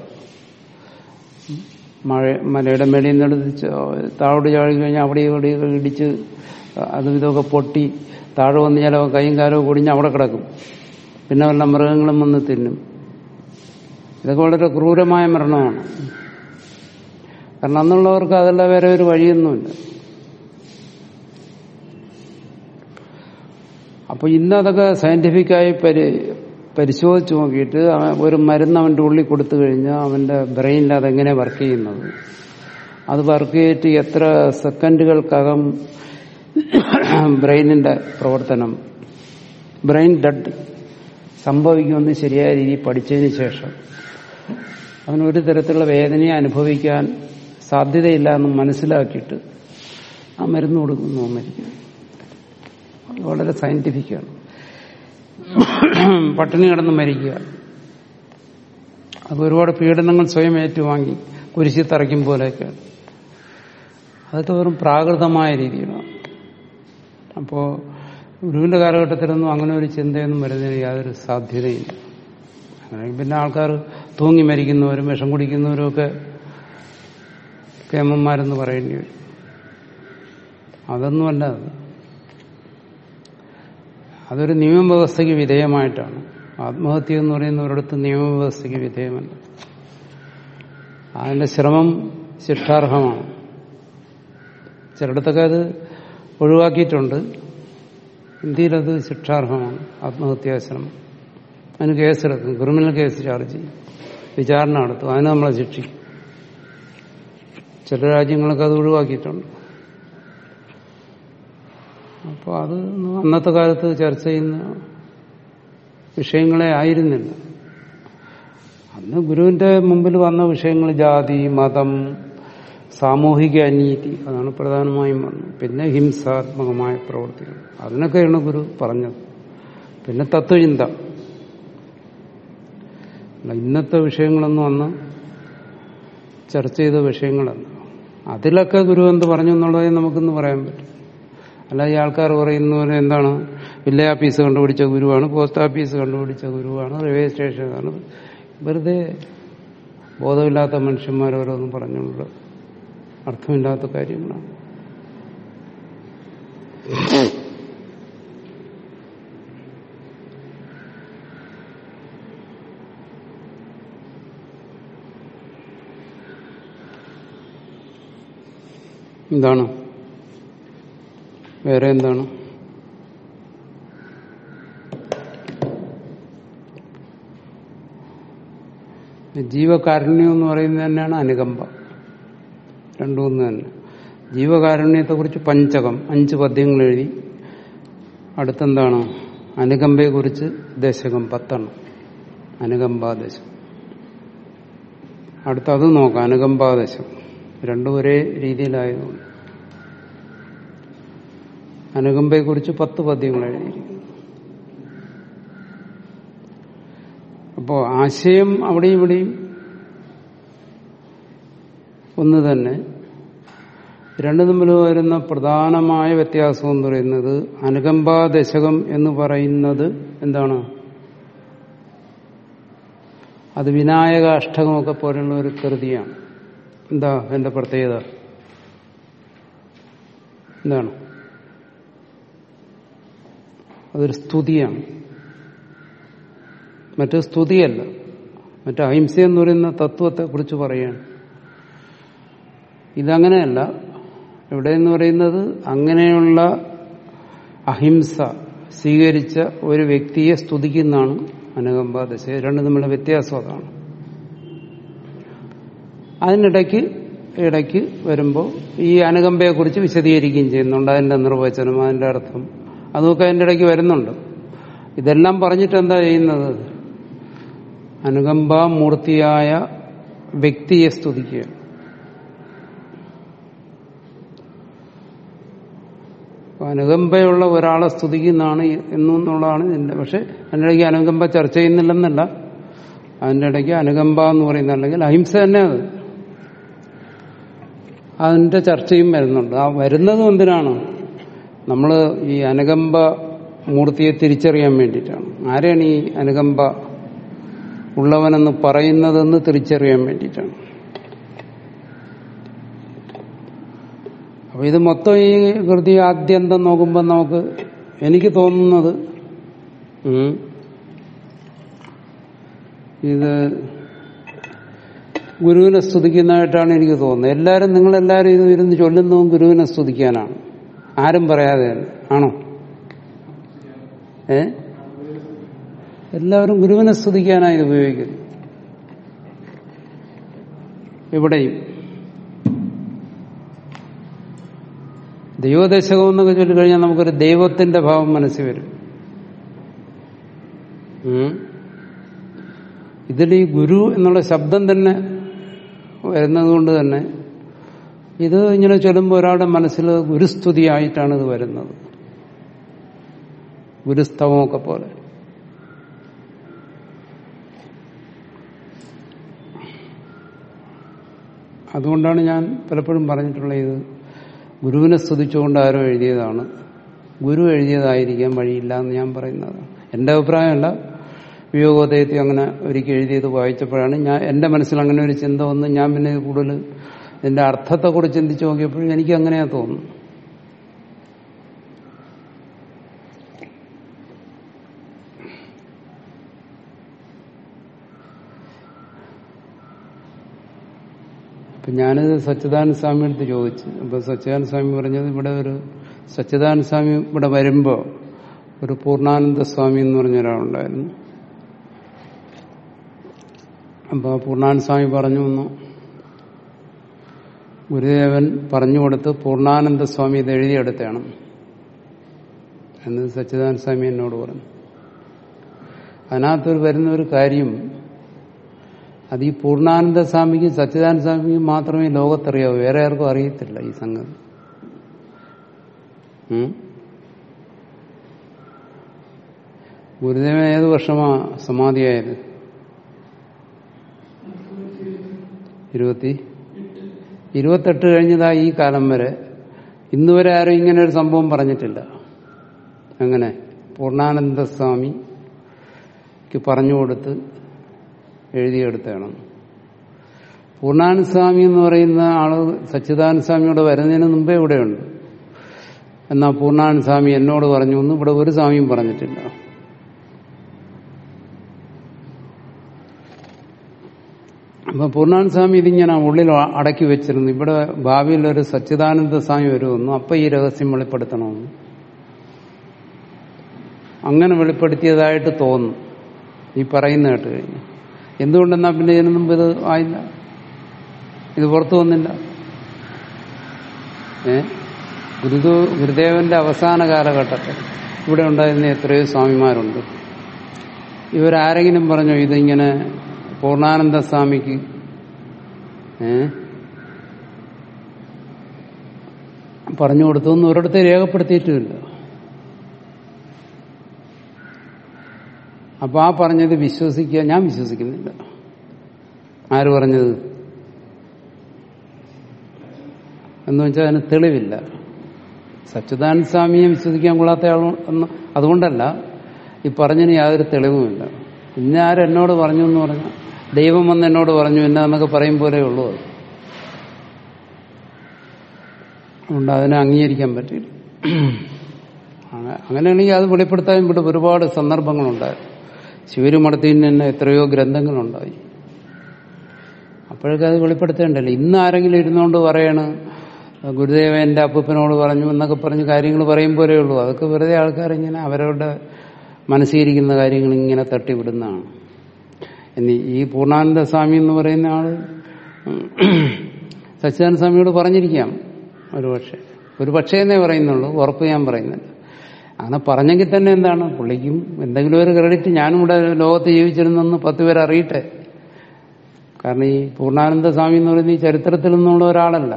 മഴ മലയുടെ മേളിൽ നിന്ന് എടുത്ത് ച- താഴോട്ട് ചാടി കഴിഞ്ഞാൽ അവിടെ ഇവിടെ ഇടിച്ച് അതും ഇതൊക്കെ പൊട്ടി താഴെ വന്ന് ചിലപ്പോൾ കൈയും കാലവും കുടിഞ്ഞ് അവിടെ കിടക്കും പിന്നെ വല്ല മൃഗങ്ങളും വന്ന് തിന്നും ഇതൊക്കെ വളരെ ക്രൂരമായ മരണമാണ് കാരണം അന്നുള്ളവർക്ക് അതല്ല വേറെ ഒരു വഴിയൊന്നുമില്ല അപ്പൊ ഇന്ന് അതൊക്കെ സയന്റിഫിക്കായി പരി പരിശോധിച്ച് നോക്കിയിട്ട് അവൻ ഒരു മരുന്ന് അവന്റെ ഉള്ളിൽ കൊടുത്തു കഴിഞ്ഞാൽ അവന്റെ ബ്രെയിനിൽ അതെങ്ങനെ വർക്ക് ചെയ്യുന്നത് അത് വർക്ക് ചെയ്തിട്ട് എത്ര സെക്കൻഡുകൾക്കകം ബ്രെയിനിന്റെ പ്രവർത്തനം ബ്രെയിൻ ഡെഡ് സംഭവിക്കുമെന്ന് ശരിയായ രീതിയിൽ പഠിച്ചതിന് ശേഷം അവൻ ഒരു തരത്തിലുള്ള വേദനയെ അനുഭവിക്കാൻ സാധ്യതയില്ല എന്ന് മനസ്സിലാക്കിയിട്ട് ആ മരുന്ന് കൊടുക്കുന്നു അവൻ മരിക്കും വളരെ സയന്റിഫിക്കാണ് പട്ടിണി കിടന്ന് മരിക്കുക അത് ഒരുപാട് പീഡനങ്ങൾ സ്വയം ഏറ്റുവാങ്ങി കുരിശി തറയ്ക്കും പോലെയൊക്കെയാണ് അതൊക്കെ വെറും പ്രാകൃതമായ രീതിയിലാണ് അപ്പോൾ ഗുരുവിന്റെ കാലഘട്ടത്തിലൊന്നും അങ്ങനെ ഒരു ചിന്തയൊന്നും വരുന്നതിന് യാതൊരു സാധ്യതയില്ല അങ്ങനെ പിന്നെ ആൾക്കാർ തൂങ്ങി മരിക്കുന്നവരും വിഷം കുടിക്കുന്നവരും ഒക്കെ കേമന്മാരെന്ന് പറയേണ്ടി വരും അതൊന്നുമല്ല അത് അതൊരു നിയമവ്യവസ്ഥയ്ക്ക് വിധേയമായിട്ടാണ് ആത്മഹത്യ എന്ന് പറയുന്ന ഒരിടത്ത് നിയമവ്യവസ്ഥയ്ക്ക് വിധേയമല്ല അതിന്റെ ശ്രമം ശിക്ഷാർഹമാണ് ചിലയിടത്തൊക്കെ അത് ഒഴിവാക്കിയിട്ടുണ്ട് ഇന്ത്യയിലത് ശിക്ഷാർഹമാണ് ആത്മഹത്യാശ്രമം അതിന് കേസെടുക്കും ക്രിമിനൽ കേസ് ചാർജ് ചെയ്യും വിചാരണ നടത്തും അതിന് നമ്മളെ ശിക്ഷിക്കും ചില രാജ്യങ്ങളൊക്കെ അത് ഒഴിവാക്കിയിട്ടുണ്ട് അപ്പോൾ അത് അന്നത്തെ കാലത്ത് ചർച്ച ചെയ്യുന്ന വിഷയങ്ങളെ ആയിരുന്നില്ല അന്ന് ഗുരുവിന്റെ മുമ്പിൽ വന്ന വിഷയങ്ങൾ ജാതി മതം സാമൂഹിക അനീതി അതാണ് പ്രധാനമായും വന്നത് പിന്നെ ഹിംസാത്മകമായ പ്രവൃത്തികൾ അതിനൊക്കെയാണ് ഗുരു പറഞ്ഞത് പിന്നെ തത്വചിന്ത അല്ല, ഇന്നത്തെ വിഷയങ്ങളൊന്നും അന്ന് ചർച്ച ചെയ്ത വിഷയങ്ങളല്ല അതിലൊക്കെ ഗുരു എന്ത് പറഞ്ഞു എന്നുള്ളതേ നമുക്കിന്ന് പറയാൻ പറ്റും അല്ല ഈ ആൾക്കാർ പറയുന്ന പോലെ എന്താണ് വില്ലേജ് ഓഫീസ് കണ്ടുപിടിച്ച ഗുരുവാണ് പോസ്റ്റ് ഓഫീസ് കണ്ടുപിടിച്ച ഗുരുവാണ് റെയിൽവേ സ്റ്റേഷനാണ് വെറുതെ ബോധമില്ലാത്ത മനുഷ്യന്മാരോരോന്നും പറഞ്ഞുകൊണ്ട് അർത്ഥമില്ലാത്ത കാര്യങ്ങളാണ് എന്താണ് വേറെ എന്താണ് ജീവകാരുണ്യം എന്ന് പറയുന്നത് തന്നെയാണ് അനുകമ്പ രണ്ടും ഒന്ന് തന്നെ ജീവകാരുണ്യത്തെക്കുറിച്ച് പഞ്ചകം അഞ്ച് പദ്യങ്ങൾ എഴുതി അടുത്തെന്താണ് അനുകമ്പയെക്കുറിച്ച് ദശകം പത്തെണ്ണം അനുകമ്പാദശം അടുത്തത് നോക്കാം അനുകമ്പാദശം രണ്ടും ഒരേ രീതിയിലായതുകൊണ്ട് അനുകമ്പയെക്കുറിച്ച് പത്ത് പദ്യങ്ങൾ എഴുതിയിരിക്കുന്നു അപ്പോ ആശയം അവിടെയും ഇവിടെയും ഒന്ന് തന്നെ രണ്ടു തമ്മിൽ വരുന്ന പ്രധാനമായ വ്യത്യാസം എന്ന് പറയുന്നത് അനുകമ്പാ ദശകം എന്ന് പറയുന്നത് എന്താണ് അത് വിനായക അഷ്ടകമൊക്കെ പോലുള്ള ഒരു കൃതിയാണ് എന്താ എന്റെ പ്രത്യേകത എന്താണ് അതൊരു സ്തുതിയാണ് മറ്റു സ്തുതിയല്ല മറ്റു അഹിംസ എന്ന് പറയുന്ന തത്വത്തെ കുറിച്ച് പറയാണ് ഇതങ്ങനെയല്ല ഇവിടെ എന്ന് പറയുന്നത് അങ്ങനെയുള്ള അഹിംസ സ്വീകരിച്ച ഒരു വ്യക്തിയെ സ്തുതിക്കുന്നതാണ് അനുകമ്പാദശ രണ്ടും തമ്മിലുള്ള വ്യത്യാസം അതാണ് അതിനിടയ്ക്ക് ഇടയ്ക്ക് വരുമ്പോൾ ഈ അനുകമ്പയെക്കുറിച്ച് വിശദീകരിക്കുകയും ചെയ്യുന്നുണ്ട് അതിന്റെ നിർവചനം അതിന്റെ അർത്ഥം അതൊക്കെ അതിന്റെ ഇടയ്ക്ക് വരുന്നുണ്ട് ഇതെല്ലാം പറഞ്ഞിട്ട് എന്താ ചെയ്യുന്നത് അനുകമ്പാമൂർത്തിയായ വ്യക്തിയെ സ്തുതിക്കുക അപ്പൊ അനുകമ്പയുള്ള ഒരാളെ സ്തുതിക്കുന്നതാണ് എന്നുള്ളതാണ് ഇതിന്റെ പക്ഷെ അതിൻ്റെ ഇടയ്ക്ക് അനുകമ്പ ചർച്ച ചെയ്യുന്നില്ലെന്നല്ല അതിൻ്റെ ഇടയ്ക്ക് അനുകമ്പ എന്ന് പറയുന്ന അല്ലെങ്കിൽ അഹിംസ തന്നെ അത് അതിന്റെ ചർച്ചയും വരുന്നുണ്ട് ആ വരുന്നതും എന്തിനാണ് നമ്മൾ ഈ അനുകമ്പ മൂർത്തിയെ തിരിച്ചറിയാൻ വേണ്ടിയിട്ടാണ് ആരെയാണ് ഈ അനുകമ്പ ഉള്ളവനെന്ന് പറയുന്നതെന്ന് തിരിച്ചറിയാൻ വേണ്ടിയിട്ടാണ് അപ്പൊ ഇത് മൊത്തം ഈ കൃതി ആദ്യന്തം നോക്കുമ്പോൾ നമുക്ക് എനിക്ക് തോന്നുന്നത് ഉം, ഇത് ഗുരുവിനെ സ്തുതിക്കുന്നതായിട്ടാണ് എനിക്ക് തോന്നുന്നത് എല്ലാവരും നിങ്ങളെല്ലാവരും ഇത് ഇരുന്ന് ചൊല്ലുന്നതും ഗുരുവിനെ സ്തുതിക്കാനാണ് ആരും പറയാതെ തന്നെ. ആണോ ഏ എല്ലാവരും ഗുരുവിനെ സ്തുതിക്കാനാണ് ഇത് ഉപയോഗിക്കുന്നത് ഇവിടെയും ദൈവദശകം എന്നൊക്കെ ചൊല്ലിക്കഴിഞ്ഞാൽ നമുക്കൊരു ദൈവത്തിന്റെ ഭാവം മനസ്സിൽ വരും ഉം. ഇതിൽ ഈ ഗുരു എന്നുള്ള ശബ്ദം തന്നെ വരുന്നത് കൊണ്ട് തന്നെ ഇത് ഇങ്ങനെ ചൊല്ലുമ്പോൾ ഒരാളുടെ മനസ്സിൽ ഗുരുസ്തുതിയായിട്ടാണ് ഇത് വരുന്നത് ഗുരുസ്തവമൊക്കെ പോലെ അതുകൊണ്ടാണ് ഞാൻ പലപ്പോഴും പറഞ്ഞിട്ടുള്ളത് ഇത് ഗുരുവിനെ സ്തുതിച്ചുകൊണ്ട് ആരോ എഴുതിയതാണ് ഗുരു എഴുതിയതായിരിക്കാൻ വഴിയില്ല എന്ന് ഞാൻ പറയുന്നത് എൻ്റെ അഭിപ്രായമല്ല വിയോഗോദയത്തെ അങ്ങനെ ഒരിക്കൽ എഴുതിയത് വായിച്ചപ്പോഴാണ് ഞാൻ എൻ്റെ മനസ്സിൽ അങ്ങനെ ഒരു ചിന്ത വന്ന് ഞാൻ പിന്നെ ഇത് കൂടുതൽ ഇതിൻ്റെ അർത്ഥത്തെക്കുറിച്ച് ചിന്തിച്ച് നോക്കിയപ്പോഴും എനിക്ക് അങ്ങനെയാ തോന്നുന്നു അപ്പൊ ഞാനിത് സച്ചിദാനന്ദ സ്വാമി അടുത്ത് ചോദിച്ചു അപ്പൊ സച്ചിദാനന്ദ സ്വാമി പറഞ്ഞത് ഇവിടെ ഒരു സച്ചിദാനന്ദ സ്വാമി ഇവിടെ വരുമ്പോ ഒരു പൂർണ്ണാനന്ദ സ്വാമി എന്ന് പറഞ്ഞ ഒരാളുണ്ടായിരുന്നു അപ്പൊ ആ പൂർണ്ണാനന്ദ സ്വാമി പറഞ്ഞു വന്നു ഗുരുദേവൻ പറഞ്ഞു കൊടുത്ത് പൂർണ്ണാനന്ദ സ്വാമി ഇത് എഴുതിയെടുത്താണ് എന്ന് സച്ചിദാനന്ദ സ്വാമി എന്നോട് പറഞ്ഞു അതിനകത്തൊരു വരുന്ന ഒരു കാര്യം അത് ഈ പൂർണ്ണാനന്ദ സ്വാമിക്കും സച്ചിദാനന്ദ സ്വാമിക്കും മാത്രമേ ലോകത്തറിയാവൂ വേറെ ആർക്കും അറിയത്തില്ല ഈ സംഗതി ഉം? ഗുരുദേവൻ ഏത് വർഷമാ സമാധിയായത് ഇരുപത്തി ഇരുപത്തെട്ട് കഴിഞ്ഞതാ ഈ കാലം വരെ ഇന്നുവരെ ആരും ഇങ്ങനെ ഒരു സംഭവം പറഞ്ഞിട്ടില്ല അങ്ങനെ പൂർണ്ണാനന്ദ സ്വാമിക്ക് പറഞ്ഞു കൊടുത്ത് എഴുതിയെടുത്താണ് പൂർണ്ണാനന്ദ സ്വാമി എന്ന് പറയുന്ന ആള് സച്ചിദാനന്ദ സ്വാമിയോട് വരുന്നതിന് മുമ്പേ ഇവിടെയുണ്ട് എന്നാ പൂർണ്ണാനന്ദ സ്വാമി എന്നോട് പറഞ്ഞു എന്ന് ഇവിടെ ഒരു സ്വാമിയും പറഞ്ഞിട്ടില്ല അപ്പൊ പൂർണ്ണാനന്ദ സ്വാമി ഇതിങ്ങനെ ഉള്ളിൽ അടക്കി വെച്ചിരുന്നു ഇവിടെ ഭാവിയിൽ ഒരു സച്ചിദാനന്ദ സ്വാമി വരുമെന്നു അപ്പൊ ഈ രഹസ്യം വെളിപ്പെടുത്തണമെന്ന് അങ്ങനെ വെളിപ്പെടുത്തിയതായിട്ട് തോന്നുന്നു ഈ പറയുന്ന കേട്ട് കഴിഞ്ഞു എന്തുകൊണ്ടെന്നാ പിന്നെ ഇതിനു മുമ്പ് ഇത് ആയില്ല ഇത് പുറത്തു വന്നില്ല ഏ ഗുരുദു ഗുരുദേവന്റെ അവസാന കാലഘട്ടത്തിൽ ഇവിടെ ഉണ്ടായിരുന്ന എത്രയോ സ്വാമിമാരുണ്ട് ഇവരാരെങ്കിലും പറഞ്ഞോ ഇതിങ്ങനെ പൂർണ്ണാനന്ദ സ്വാമിക്ക് ഏ പറഞ്ഞു കൊടുത്തൊന്നും ഒരിടത്ത് രേഖപ്പെടുത്തിയിട്ടുമില്ല അപ്പൊ ആ പറഞ്ഞത് വിശ്വസിക്കുക ഞാൻ വിശ്വസിക്കുന്നില്ല ആര് പറഞ്ഞത് എന്ന് വെച്ചാൽ അതിന് തെളിവില്ല സച്ചിദാനന്ദ സ്വാമിയെ വിശ്വസിക്കാൻ കൊള്ളാത്ത ആൾ എന്ന് അതുകൊണ്ടല്ല ഈ പറഞ്ഞതിന് യാതൊരു തെളിവുമില്ല ഇന്ന ആരെന്നോട് പറഞ്ഞു എന്ന് പറഞ്ഞാൽ ദൈവം വന്ന് എന്നോട് പറഞ്ഞു എന്നൊക്കെ പറയും പോലെ ഉള്ളൂ അത് അതുകൊണ്ട് അതിനെ അംഗീകരിക്കാൻ പറ്റില്ല അങ്ങ- അങ്ങനെയാണെങ്കിൽ അത് വെളിപ്പെടുത്താൻ ഇവിടെ ഒരുപാട് സന്ദർഭങ്ങളുണ്ടായിരുന്നു ശിവരുമടത്തിന് തന്നെ എത്രയോ ഗ്രന്ഥങ്ങളുണ്ടായി അപ്പോഴൊക്കെ അത് വെളിപ്പെടുത്തേണ്ടല്ലോ ഇന്ന് ആരെങ്കിലും ഇരുന്നുകൊണ്ട് പറയണ് ഗുരുദേവൻ എന്റെ അപ്പൂപ്പനോട് പറഞ്ഞു എന്നൊക്കെ പറഞ്ഞ് കാര്യങ്ങൾ പറയും പോലെ ഉള്ളൂ അതൊക്കെ വെറുതെ ആൾക്കാർ ഇങ്ങനെ അവരവരുടെ മനസ്സിലിരിക്കുന്ന കാര്യങ്ങൾ ഇങ്ങനെ തട്ടിവിടുന്നതാണ് ഇനി ഈ പൂർണ്ണാനന്ദ സ്വാമി എന്ന് പറയുന്ന ആള് സച്ചിദാനന്ദ സ്വാമിയോട് പറഞ്ഞിരിക്കാം ഒരു പക്ഷേ ഒരു പക്ഷേ എന്നേ പറയുന്നുള്ളൂ ഉറപ്പ് ഞാൻ പറയുന്നില്ല അങ്ങനെ പറഞ്ഞെങ്കിൽ തന്നെ എന്താണ് പുള്ളിക്കും എന്തെങ്കിലും ഒരു ക്രെഡിറ്റ് ഞാനും ഇവിടെ ലോകത്ത് ജീവിച്ചിരുന്നെന്ന് പത്ത് പേര് അറിയട്ടെ കാരണം ഈ പൂർണ്ണാനന്ദ സ്വാമി എന്ന് പറയുന്ന ഈ ചരിത്രത്തിൽ നിന്നുള്ള ഒരാളല്ല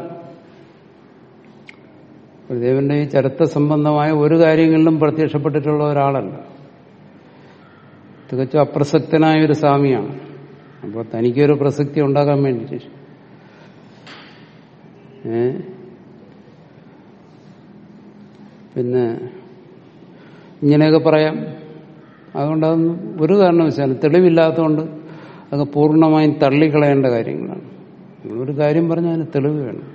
ഗുരുദേവന്റെ ഈ ചരിത്ര സംബന്ധമായ ഒരു കാര്യങ്ങളിലും പ്രത്യക്ഷപ്പെട്ടിട്ടുള്ള ഒരാളല്ല തികച്ചും അപ്രസക്തനായ ഒരു സ്വാമിയാണ് അപ്പോൾ തനിക്കൊരു പ്രസക്തി ഉണ്ടാക്കാൻ വേണ്ടിയിട്ട് ഏ പിന്നെ ഇങ്ങനെയൊക്കെ പറയാം അതുകൊണ്ട് അതൊന്നും ഒരു കാരണവശാലും തെളിവില്ലാത്തതുകൊണ്ട് അതൊക്കെ പൂർണ്ണമായും തള്ളിക്കളയേണ്ട കാര്യങ്ങളാണ് ഒരു കാര്യം പറഞ്ഞാൽ അതിന് തെളിവ് വേണം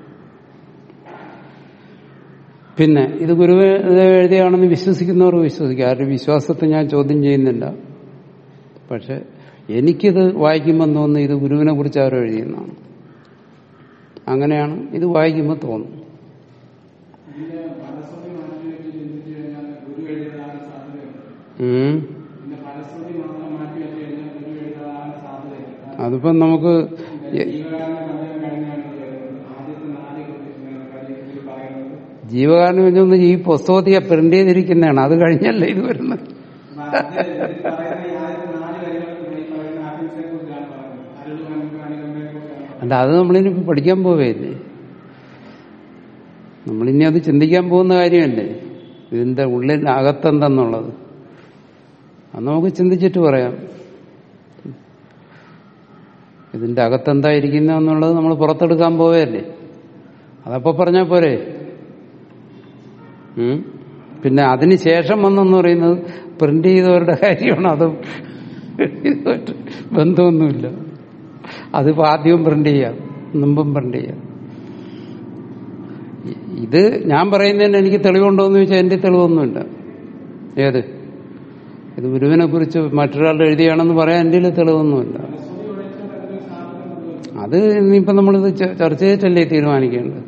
പിന്നെ ഇത് ഗുരുവ് എഴുതിയാണെന്ന് വിശ്വസിക്കുന്നവർ വിശ്വസിക്കുക ആരുടെ വിശ്വാസത്തെ ഞാൻ ചോദ്യം ചെയ്യുന്നില്ല പക്ഷെ എനിക്കിത് വായിക്കുമ്പോൾ തോന്നുന്നു ഇത് ഗുരുവിനെ കുറിച്ച് ആരോ എഴുതിയെന്നാണ് അങ്ങനെയാണ് ഇത് വായിക്കുമ്പോൾ തോന്നുന്നു ഇതിന്റെ ഫലശ്രുതി മാറ്റി വെച്ച് ചിന്തിച്ചു കഴിഞ്ഞാൽ ഗുരു എഴുതാൻ സാധ്യതയുണ്ട് ഉം. ഇതിന്റെ ഫലശ്രുതി മാത്രം മാറ്റി വെച്ച് കഴിഞ്ഞാൽ ഗുരു എഴുതാൻ സാധ്യതയില്ല അതിപ്പം നമുക്ക് എ- ജീവകാരണ കഥയും കഴിഞ്ഞാണ് ഇത് വരുന്നത് ആദ്യത്തെ നാല് കാര്യത്തിൽ പറയുന്നത് ജീവകാരണം വെച്ചൊന്ന് ഈ പുസ്തകത്തിൽ പ്രിന്റ് ചെയ്തിരിക്കുന്നതാണ് അത് കഴിഞ്ഞല്ലേ ഇത് വരുന്നത് അപ്പൊ അത് ഇതിൽ പറയുന്ന ഈ ആദ്യത്തെ നാല് കാര്യങ്ങൾ ഈ പറയുന്ന അഹിംസയെ കുറിച്ചാണ് പറയുന്നത് അരുളും അനുഗ്രഹം അനുകമ്പയെ കുറിച്ചാണ് പറയുന്നത് അല്ല അത് നമ്മളിനി പഠിക്കാൻ പോവുകയല്ലേ നമ്മളിനി അത് ചിന്തിക്കാൻ പോകുന്ന കാര്യമല്ലേ ഇതിന്റെ ഉള്ളിൽ അകത്തെന്തെന്നുള്ളത് അത് നമുക്ക് ചിന്തിച്ചിട്ട് പറയാം ഇതിന്റെ അകത്തെന്തായിരിക്കുന്ന എന്നുള്ളത് നമ്മൾ പുറത്തെടുക്കാൻ പോവുകയല്ലേ അതപ്പോ പറഞ്ഞാൽ പോരെ ഉം? പിന്നെ അതിന് ശേഷം വന്നെന്ന് പറയുന്നത് പ്രിന്റ് ചെയ്തവരുടെ കാര്യമാണ് അതും ഇതുമായിട്ട് ബന്ധമൊന്നുമില്ല അതിപ്പോ ആദ്യവും പ്രിന്റ് ചെയ്യാം മുമ്പും പ്രിന്റ് ചെയ്യാം ഇ- ഇത് ഞാൻ പറയുന്നതിന് എനിക്ക് തെളിവുണ്ടോ എന്ന് ചോദിച്ചാൽ എന്റെ തെളിവൊന്നുമില്ല ഏത് ഇത് ഗുരുവിനെ കുറിച്ച് മറ്റൊരാൾ എഴുതിയാണെന്ന് പറയാൻ എന്റെ തെളിവൊന്നുമില്ല അത് ഇനിയിപ്പോ നമ്മളിത് ച- ചർച്ച ചെയ്തിട്ടല്ലേ തീരുമാനിക്കേണ്ടത്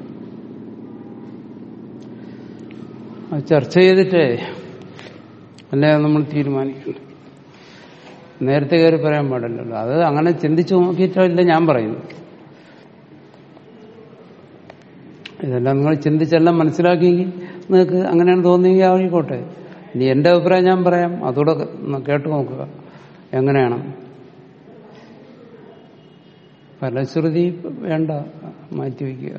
അത് ചർച്ച ചെയ്തിട്ടേ അല്ലേ നമ്മൾ തീരുമാനിക്കേണ്ടത് നേരത്തെ കയറി പറയാൻ പാടില്ലല്ലോ അത് അങ്ങനെ ചിന്തിച്ചു നോക്കിയിട്ടില്ല ഞാൻ പറയുന്നു ഇതെല്ലാം നിങ്ങൾ ചിന്തിച്ചെല്ലാം മനസ്സിലാക്കിയെങ്കിൽ നിങ്ങൾക്ക് അങ്ങനെയാണ് തോന്നിയെങ്കിൽ ആയിക്കോട്ടെ ഇനി എന്റെ അഭിപ്രായം ഞാൻ പറയാം അതുകൂടെ കേട്ടു നോക്കുക എങ്ങനെയാണ് ഫലശ്രുതി വേണ്ട മാറ്റിവെക്കുക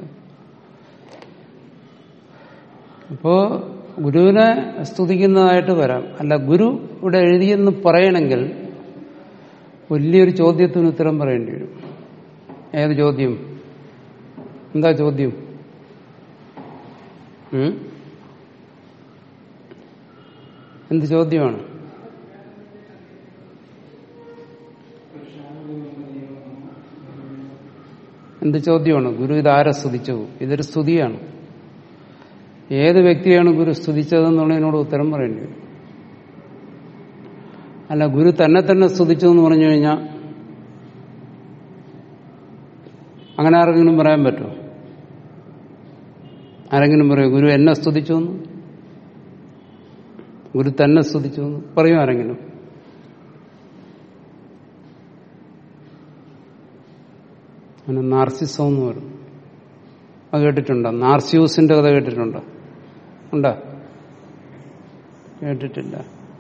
അപ്പോ ഗുരുവിനെ സ്തുതിക്കുന്നതായിട്ട് വരാം അല്ല ഗുരു ഇവിടെ എഴുതിയെന്ന് പറയണമെങ്കിൽ വലിയൊരു ചോദ്യത്തിന് ഉത്തരം പറയേണ്ടി വരും ഏത് ചോദ്യം എന്താ ചോദ്യം ഉം? എന്ത് ചോദ്യമാണ് എന്ത് ചോദ്യമാണ് ഗുരു ഇത് ആരെ സ്തുതിച്ചു ഇതൊരു സ്തുതിയാണ് ഏത് വ്യക്തിയാണ് ഗുരു സ്തുതിച്ചതെന്നുള്ളതിനോട് ഉത്തരം പറയേണ്ടി വരും അല്ല ഗുരു തന്നെ തന്നെ സ്തുതിച്ചു എന്ന് പറഞ്ഞു കഴിഞ്ഞാൽ അങ്ങനെ ആരെങ്കിലും പറയാൻ പറ്റുമോ ആരെങ്കിലും പറയോ ഗുരു എന്നെ സ്തുതിച്ചു എന്ന് ഗുരു തന്നെ സ്തുതിച്ചു എന്ന് പറയും ആരെങ്കിലും അങ്ങനെ നാർസിസം എന്ന് പറയും അത് കേട്ടിട്ടുണ്ടോ നാർസ്യൂസിന്റെ കഥ കേട്ടിട്ടുണ്ടോ ഉണ്ടോ കേട്ടിട്ടില്ല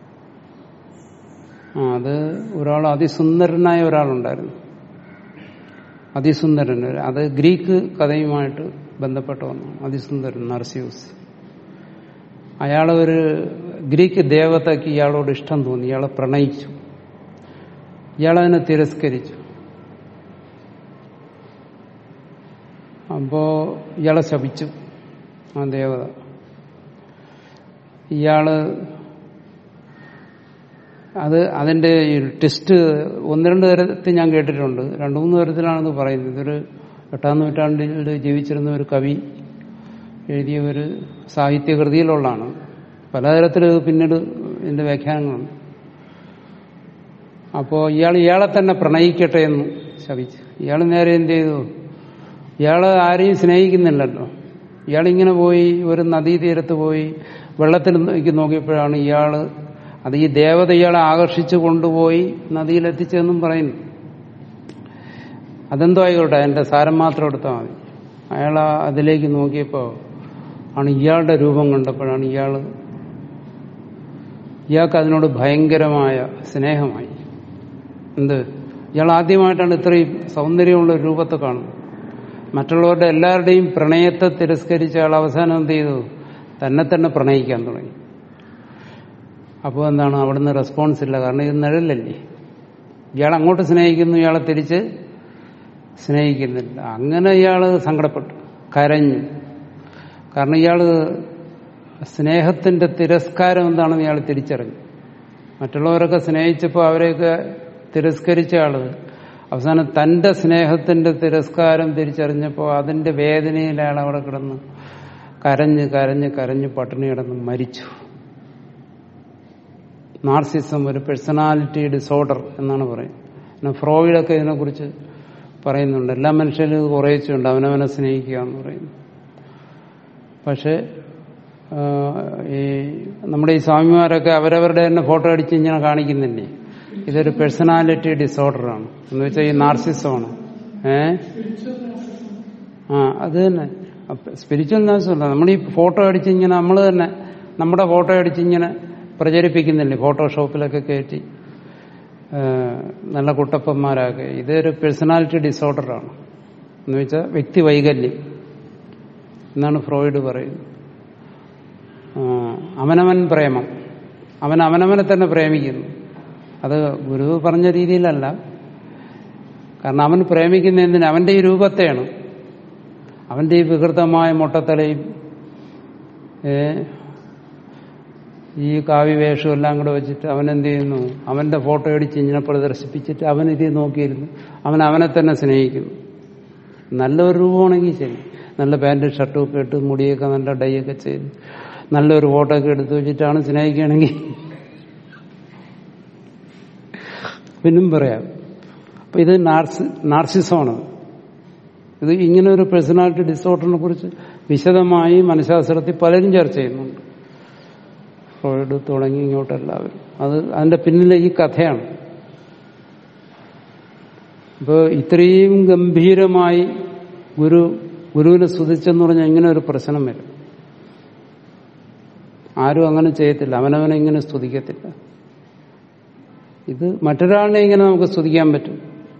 ആ അത് ഒരാൾ അതിസുന്ദരനായ ഒരാളുണ്ടായിരുന്നു അതിസുന്ദരൻ അത് ഗ്രീക്ക് കഥയുമായിട്ട് ബന്ധപ്പെട്ട ഒന്നാണ് അതിസുന്ദരൻ നർസ്യൂസ് അയാൾ ഒരു ഗ്രീക്ക് ദേവതയ്ക്ക് ഇയാളോട് ഇഷ്ടം തോന്നി ഇയാളെ പ്രണയിച്ചു ഇയാളതിനെ തിരസ്കരിച്ചു അപ്പോ ഇയാളെ ശപിച്ചു ആ ദേവത ഇയാള് അത് അതിന്റെ ഈ ടെസ്റ്റ് ഒന്ന് രണ്ട് തരത്തിൽ ഞാൻ കേട്ടിട്ടുണ്ട് രണ്ടു മൂന്ന് തരത്തിലാണെന്ന് പറയുന്നത് ഇതൊരു എട്ടാം നൂറ്റാണ്ടിൽ ജീവിച്ചിരുന്ന ഒരു കവി എഴുതിയ ഒരു സാഹിത്യകൃതിയിലുള്ളതാണ് പലതരത്തിൽ പിന്നീട് ഇതിന്റെ വ്യാഖ്യാനങ്ങളുണ്ട് അപ്പോ ഇയാൾ ഇയാളെ തന്നെ പ്രണയിക്കട്ടെ എന്ന് ശപിച്ചു ഇയാൾ നേരെ എന്ത് ചെയ്തു ഇയാള് ആരെയും സ്നേഹിക്കുന്നില്ലല്ലോ ഇയാളിങ്ങനെ പോയി ഒരു നദീതീരത്ത് പോയി വെള്ളത്തിൽ നോക്കി നോക്കിയപ്പോഴാണ് ഇയാള് അത് ഈ ദേവത ഇയാളെ ആകർഷിച്ചു കൊണ്ടുപോയി നദിയിലെത്തിച്ചതെന്നും പറയുന്നു അതെന്തോ ആയിക്കോട്ടെ അതിന്റെ സാരം മാത്രം എടുത്താൽ മതി അയാൾ ആ അതിലേക്ക് നോക്കിയപ്പോൾ ആണ് ഇയാളുടെ രൂപം കണ്ടപ്പോഴാണ് ഇയാള് ഇയാൾക്ക് അതിനോട് ഭയങ്കരമായ സ്നേഹമായി എന്ത് ഇയാൾ ആദ്യമായിട്ടാണ് ഇത്രയും സൗന്ദര്യമുള്ള ഒരു രൂപത്തെ കാണുന്നത് മറ്റുള്ളവരുടെ എല്ലാവരുടെയും പ്രണയത്തെ തിരസ്കരിച്ച ആൾ അവസാനം എന്ത് ചെയ്തു തന്നെ തന്നെ പ്രണയിക്കാൻ തുടങ്ങി അപ്പോൾ എന്താണ് അവിടുന്ന് റെസ്പോൺസ് ഇല്ല കാരണം ഇത് നിഴലല്ലേ ഇയാൾ അങ്ങോട്ട് സ്നേഹിക്കുന്നു ഇയാളെ തിരിച്ച് സ്നേഹിക്കുന്നില്ല അങ്ങനെ ഇയാള് സങ്കടപ്പെട്ടു കരഞ്ഞു കാരണം ഇയാള് സ്നേഹത്തിന്റെ തിരസ്കാരം എന്താണെന്ന് ഇയാൾ തിരിച്ചറിഞ്ഞു മറ്റുള്ളവരൊക്കെ സ്നേഹിച്ചപ്പോൾ അവരെയൊക്കെ തിരസ്കരിച്ച ആള് അവസാനം തന്റെ സ്നേഹത്തിന്റെ തിരസ്കാരം തിരിച്ചറിഞ്ഞപ്പോൾ അതിന്റെ വേദനയിൽ അയാൾ അവിടെ കിടന്ന് കരഞ്ഞ് കരഞ്ഞ് കരഞ്ഞ് പട്ടിണി കിടന്ന് മരിച്ചു നാർസിസം ഒരു പേഴ്സണാലിറ്റി ഡിസോർഡർ എന്നാണ് പറയുന്നത് പിന്നെ ഫ്രോയിഡൊക്കെ ഇതിനെക്കുറിച്ച് പറയുന്നുണ്ട് എല്ലാ മനുഷ്യരും ഇത് കുറേച്ചുണ്ട് അവനവനെ സ്നേഹിക്കുക എന്ന് പറയുന്നു പക്ഷേ ആ, ഈ നമ്മുടെ ഈ സ്വാമിമാരൊക്കെ അവരവരുടെ തന്നെ ഫോട്ടോ അടിച്ച് ഇങ്ങനെ കാണിക്കുന്നില്ലേ ഇതൊരു പേഴ്സണാലിറ്റി ഡിസോർഡറാണ് എന്ന് വെച്ചാൽ ഈ നാർസിസമാണ് ഏ ആ അത് തന്നെ സ്പിരിച്വൽ നാശമല്ല നമ്മൾ ഈ ഫോട്ടോ അടിച്ച് ഇങ്ങനെ നമ്മൾ തന്നെ നമ്മുടെ ഫോട്ടോ അടിച്ച് ഇങ്ങനെ പ്രചരിപ്പിക്കുന്നില്ലേ ഫോട്ടോഷോപ്പിലൊക്കെ കയറ്റി ആ, നല്ല കുട്ടപ്പന്മാരൊക്കെ ഇതൊരു പേഴ്സണാലിറ്റി ഡിസോർഡറാണ് എന്ന് വെച്ചാൽ വ്യക്തി വൈകല്യം എന്നാണ് ഫ്രോയിഡ് പറയുന്നത് ആ, അവനവൻ പ്രേമം അവൻ അവനവനെ തന്നെ പ്രേമിക്കുന്നു അത് ഗുരു പറഞ്ഞ രീതിയിലല്ല കാരണം അവൻ പ്രേമിക്കുന്ന എന്തിന് അവന്റെ ഈ രൂപത്തെയാണ് അവന്റെ ഈ വികൃതമായ മൊട്ടത്തലയും ഏ, ഈ കാവ്യവേഷവും എല്ലാം കൂടെ വെച്ചിട്ട് അവൻ എന്ത് ചെയ്യുന്നു അവന്റെ ഫോട്ടോ അടിച്ച് ഇങ്ങനെ പ്രദർശിപ്പിച്ചിട്ട് അവൻ ഇത് നോക്കിയിരുന്നു അവൻ അവനെ തന്നെ സ്നേഹിക്കുന്നു നല്ലൊരു രൂപമാണെങ്കിൽ ശരി നല്ല പാൻറ്റും ഷർട്ടും ഒക്കെ ഇട്ട് മുടിയൊക്കെ നല്ല ഡൈ ഒക്കെ ചെയ്ത് നല്ലൊരു ഫോട്ടോ ഒക്കെ എടുത്തു വെച്ചിട്ടാണ് സ്നേഹിക്കുകയാണെങ്കിൽ പിന്നും പറയാം അപ്പൊ ഇത് നാർസി നാർസിസമാണ് ഇത് ഇങ്ങനെ ഒരു പേഴ്സണാലിറ്റി ഡിസോർഡറിനെ കുറിച്ച് വിശദമായി മനഃശാസ്ത്രത്തിൽ പലരും ചർച്ച ചെയ്യുന്നുണ്ട് ഫ്രോയിഡ് തുടങ്ങി ഇങ്ങോട്ടെല്ലാവരും അത് അതിന്റെ പിന്നിലെ ഈ കഥയാണ് ഇപ്പോൾ ഇത്രയും ഗംഭീരമായി ഗുരു ഗുരുവിനെ സ്തുതിച്ചെന്ന് പറഞ്ഞാൽ ഇങ്ങനെ ഒരു പ്രശ്നം വരും ആരും അങ്ങനെ ചെയ്യത്തില്ല അവനവനെ ഇങ്ങനെ സ്തുതിക്കത്തില്ല ഇത് മറ്റൊരാളിനെ ഇങ്ങനെ നമുക്ക് സ്തുതിക്കാൻ പറ്റും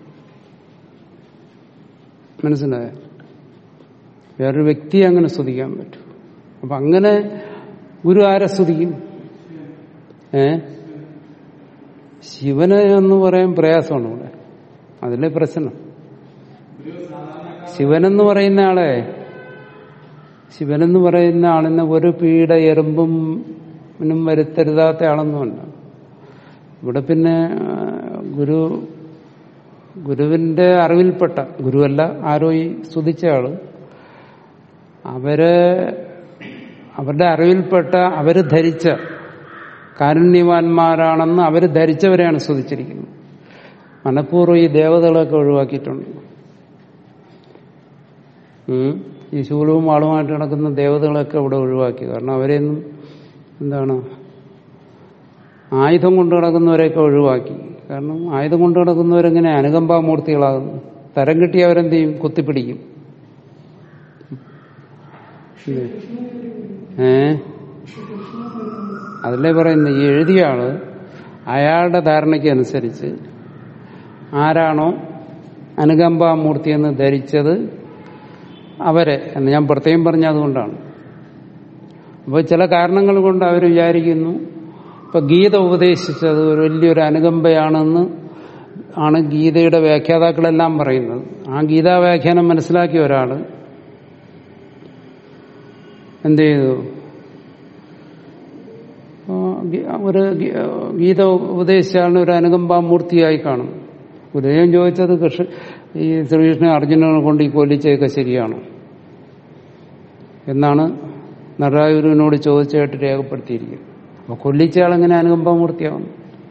മനസ്സിലായോ വേറൊരു വ്യക്തിയെ അങ്ങനെ സ്തുതിക്കാൻ പറ്റും അപ്പൊ അങ്ങനെ ഗുരു ആരെ സ്തുതിക്കും ഏ ശിവനെ എന്ന് പറയാൻ പ്രയാസമാണ് ഇവിടെ അതിലെ പ്രശ്നം ശിവനെന്ന് പറയുന്ന ആളെ ശിവനെന്ന് പറയുന്ന ആളിന് ഒരു പീഡ എറുമ്പും നും വരുത്തരുതാത്ത ആളൊന്നുമല്ല ഇവിടെ പിന്നെ ആ, ഗുരു ഗുരുവിന്റെ അറിവിൽപ്പെട്ട ഗുരുവല്ല ആരോ ഈ സ്തുതിച്ച ആള് അവര് അവരുടെ അറിവിൽപ്പെട്ട അവര് ധരിച്ച കാരുണ്യവാന്മാരാണെന്ന് അവര് ധരിച്ചവരെയാണ് സ്തുതിച്ചിരിക്കുന്നത് മനഃപൂർവ്വം ഈ ദേവതകളൊക്കെ ഒഴിവാക്കിയിട്ടുണ്ട് ഉം. ഈ ശൂലവും വാളുമായിട്ട് നടക്കുന്ന ദേവതകളൊക്കെ ഇവിടെ ഒഴിവാക്കി കാരണം അവരെയൊന്നും എന്താണ് ആയുധം കൊണ്ട് നടക്കുന്നവരെയൊക്കെ ഒഴിവാക്കി കാരണം ആയുധം കൊണ്ട് നടക്കുന്നവരെങ്ങനെ അനുകമ്പാമൂർത്തികളാകുന്നു തരം കിട്ടി അവരെന്ത് ചെയ്യും കുത്തിപ്പിടിക്കും ഉം. ഏ അതല്ലേ പറയുന്നത് ഈ എഴുതിയ ആള് അയാളുടെ ധാരണയ്ക്ക് അനുസരിച്ച് ആരാണോ അനുകമ്പാമൂർത്തി എന്ന് ധരിച്ചത് അവരെ എന്ന് ഞാൻ പ്രത്യേകം പറഞ്ഞ അതുകൊണ്ടാണ് അപ്പോൾ ചില കാരണങ്ങൾ കൊണ്ട് അവർ വിചാരിക്കുന്നു ഇപ്പൊ ഗീത ഉപദേശിച്ചത് ഒരു വലിയൊരു അനുകമ്പയാണെന്ന് ആണ് ഗീതയുടെ വ്യാഖ്യാതാക്കളെല്ലാം പറയുന്നത് ആ ഗീതാ വ്യാഖ്യാനം മനസ്സിലാക്കിയ ഒരാള് എന്ത് ചെയ്തു ആ, ഗീ- ഒരു ഗീ- ഗീത ഉപദേശിച്ചാണ് ഒരു അനുകമ്പാമൂർത്തിയായി കാണും ഉദയം ചോദിച്ചത് കൃഷ്ണ ഈ ശ്രീകൃഷ്ണ അർജുനനെ കൊണ്ട് ഈ കൊല്ലിച്ചതൊക്കെ ശരിയാണോ എന്നാണ് നടരാജുവിനോട് ചോദിച്ചായിട്ട് രേഖപ്പെടുത്തിയിരിക്കുന്നത് അപ്പൊ കൊല്ലിച്ചയാളെങ്ങനെ അനുകമ്പാമൂർത്തിയാവുന്നു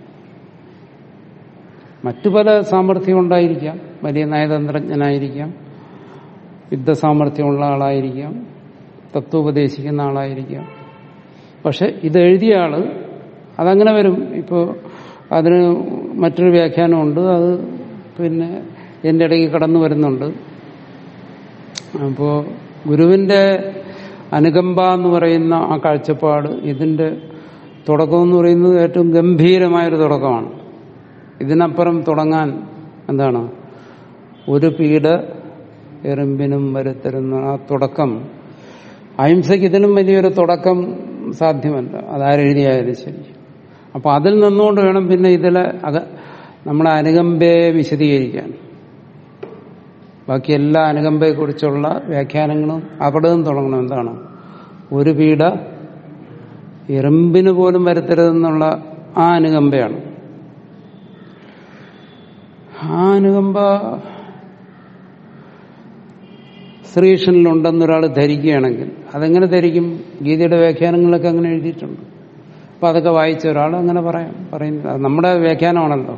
മറ്റു പല സാമർഥ്യം ഉണ്ടായിരിക്കാം വലിയ നയതന്ത്രജ്ഞനായിരിക്കാം യുദ്ധസാമർഥ്യമുള്ള ആളായിരിക്കാം തത്വോപദേശിക്കുന്ന ആളായിരിക്കാം പക്ഷെ ഇത് എഴുതിയ ആള് അതങ്ങനെ വരും ഇപ്പോൾ അതിന് മറ്റൊരു വ്യാഖ്യാനമുണ്ട് അത് പിന്നെ എൻ്റെ ഇടയ്ക്ക് കടന്നു വരുന്നുണ്ട് അപ്പോൾ ഗുരുവിന്റെ അനുകമ്പ എന്ന് പറയുന്ന ആ കാഴ്ചപ്പാട് ഇതിന്റെ തുടക്കം എന്ന് പറയുന്നത് ഏറ്റവും ഗംഭീരമായൊരു തുടക്കമാണ് ഇതിനപ്പുറം തുടങ്ങാൻ എന്താണ് ഒരു പീഡ എറുമ്പിനും വരുത്തരുന്ന ആ തുടക്കം അഹിംസയ്ക്ക് ഇതിനും വലിയൊരു തുടക്കം സാധ്യമല്ല അതാരെഴുതിയായാലും ശരി അപ്പൊ അതിൽ നിന്നുകൊണ്ട് വേണം പിന്നെ ഇതിലെ അക നമ്മളെ അനുകമ്പയെ വിശദീകരിക്കാൻ ബാക്കി എല്ലാ അനുകമ്പയെക്കുറിച്ചുള്ള വ്യാഖ്യാനങ്ങളും അവിടെ നിന്ന് തുടങ്ങണം എന്താണ് ഒരു പീഡ എറുമ്പിന് പോലും വരുത്തരുതെന്നുള്ള ആ അനുകമ്പയാണ് ആ അനുകമ്പ ശ്രീകൃഷ്ണനിലുണ്ടെന്നൊരാൾ ധരിക്കുകയാണെങ്കിൽ അതെങ്ങനെ ധരിക്കും ഗീതയുടെ വ്യാഖ്യാനങ്ങളൊക്കെ അങ്ങനെ എഴുതിയിട്ടുണ്ട് അപ്പൊ അതൊക്കെ വായിച്ച ഒരാൾ അങ്ങനെ പറയാം പറയുന്നത് അത് നമ്മുടെ വ്യാഖ്യാനമാണല്ലോ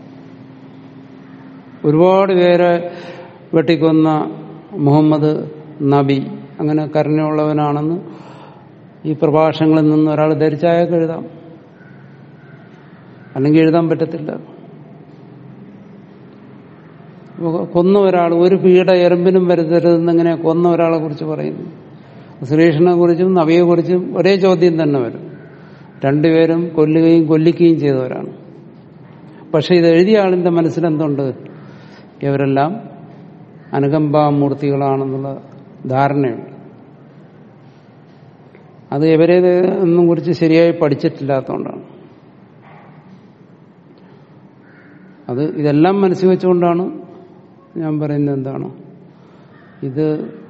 ഒരുപാട് പേരെ വെട്ടിക്കൊന്ന മുഹമ്മദ് നബി അങ്ങനെ കരുണയുള്ളവനാണെന്ന് ഈ പ്രഭാഷണങ്ങളിൽ നിന്ന് ഒരാൾ ധരിച്ചായൊക്കെ എഴുതാം അല്ലെങ്കിൽ എഴുതാൻ പറ്റത്തില്ല കൊന്ന ഒരാൾ ഒരു പീഡ എറുമ്പിനും വരുത്തരുതെന്നിങ്ങനെ കൊന്ന ഒരാളെ കുറിച്ച് പറയുന്നു ശ്രീകൃഷ്ണനെ കുറിച്ചും നവിയെ കുറിച്ചും ഒരേ ചോദ്യം തന്നെ വരും രണ്ടുപേരും കൊല്ലുകയും കൊല്ലിക്കുകയും ചെയ്തവരാണ് പക്ഷെ ഇത് എഴുതിയ ആളിന്റെ മനസ്സിലെന്തുണ്ട് ഇവരെല്ലാം അനുകമ്പാമൂർത്തികളാണെന്നുള്ള ധാരണയുണ്ട് അത് ഇവരെ ഒന്നും കുറിച്ച് ശരിയായി പഠിച്ചിട്ടില്ലാത്തതുകൊണ്ടാണ് അത് ഇതെല്ലാം മനസ്സിൽ വെച്ചുകൊണ്ടാണ് ഞാൻ പറയുന്നത് എന്താണ് ഇത്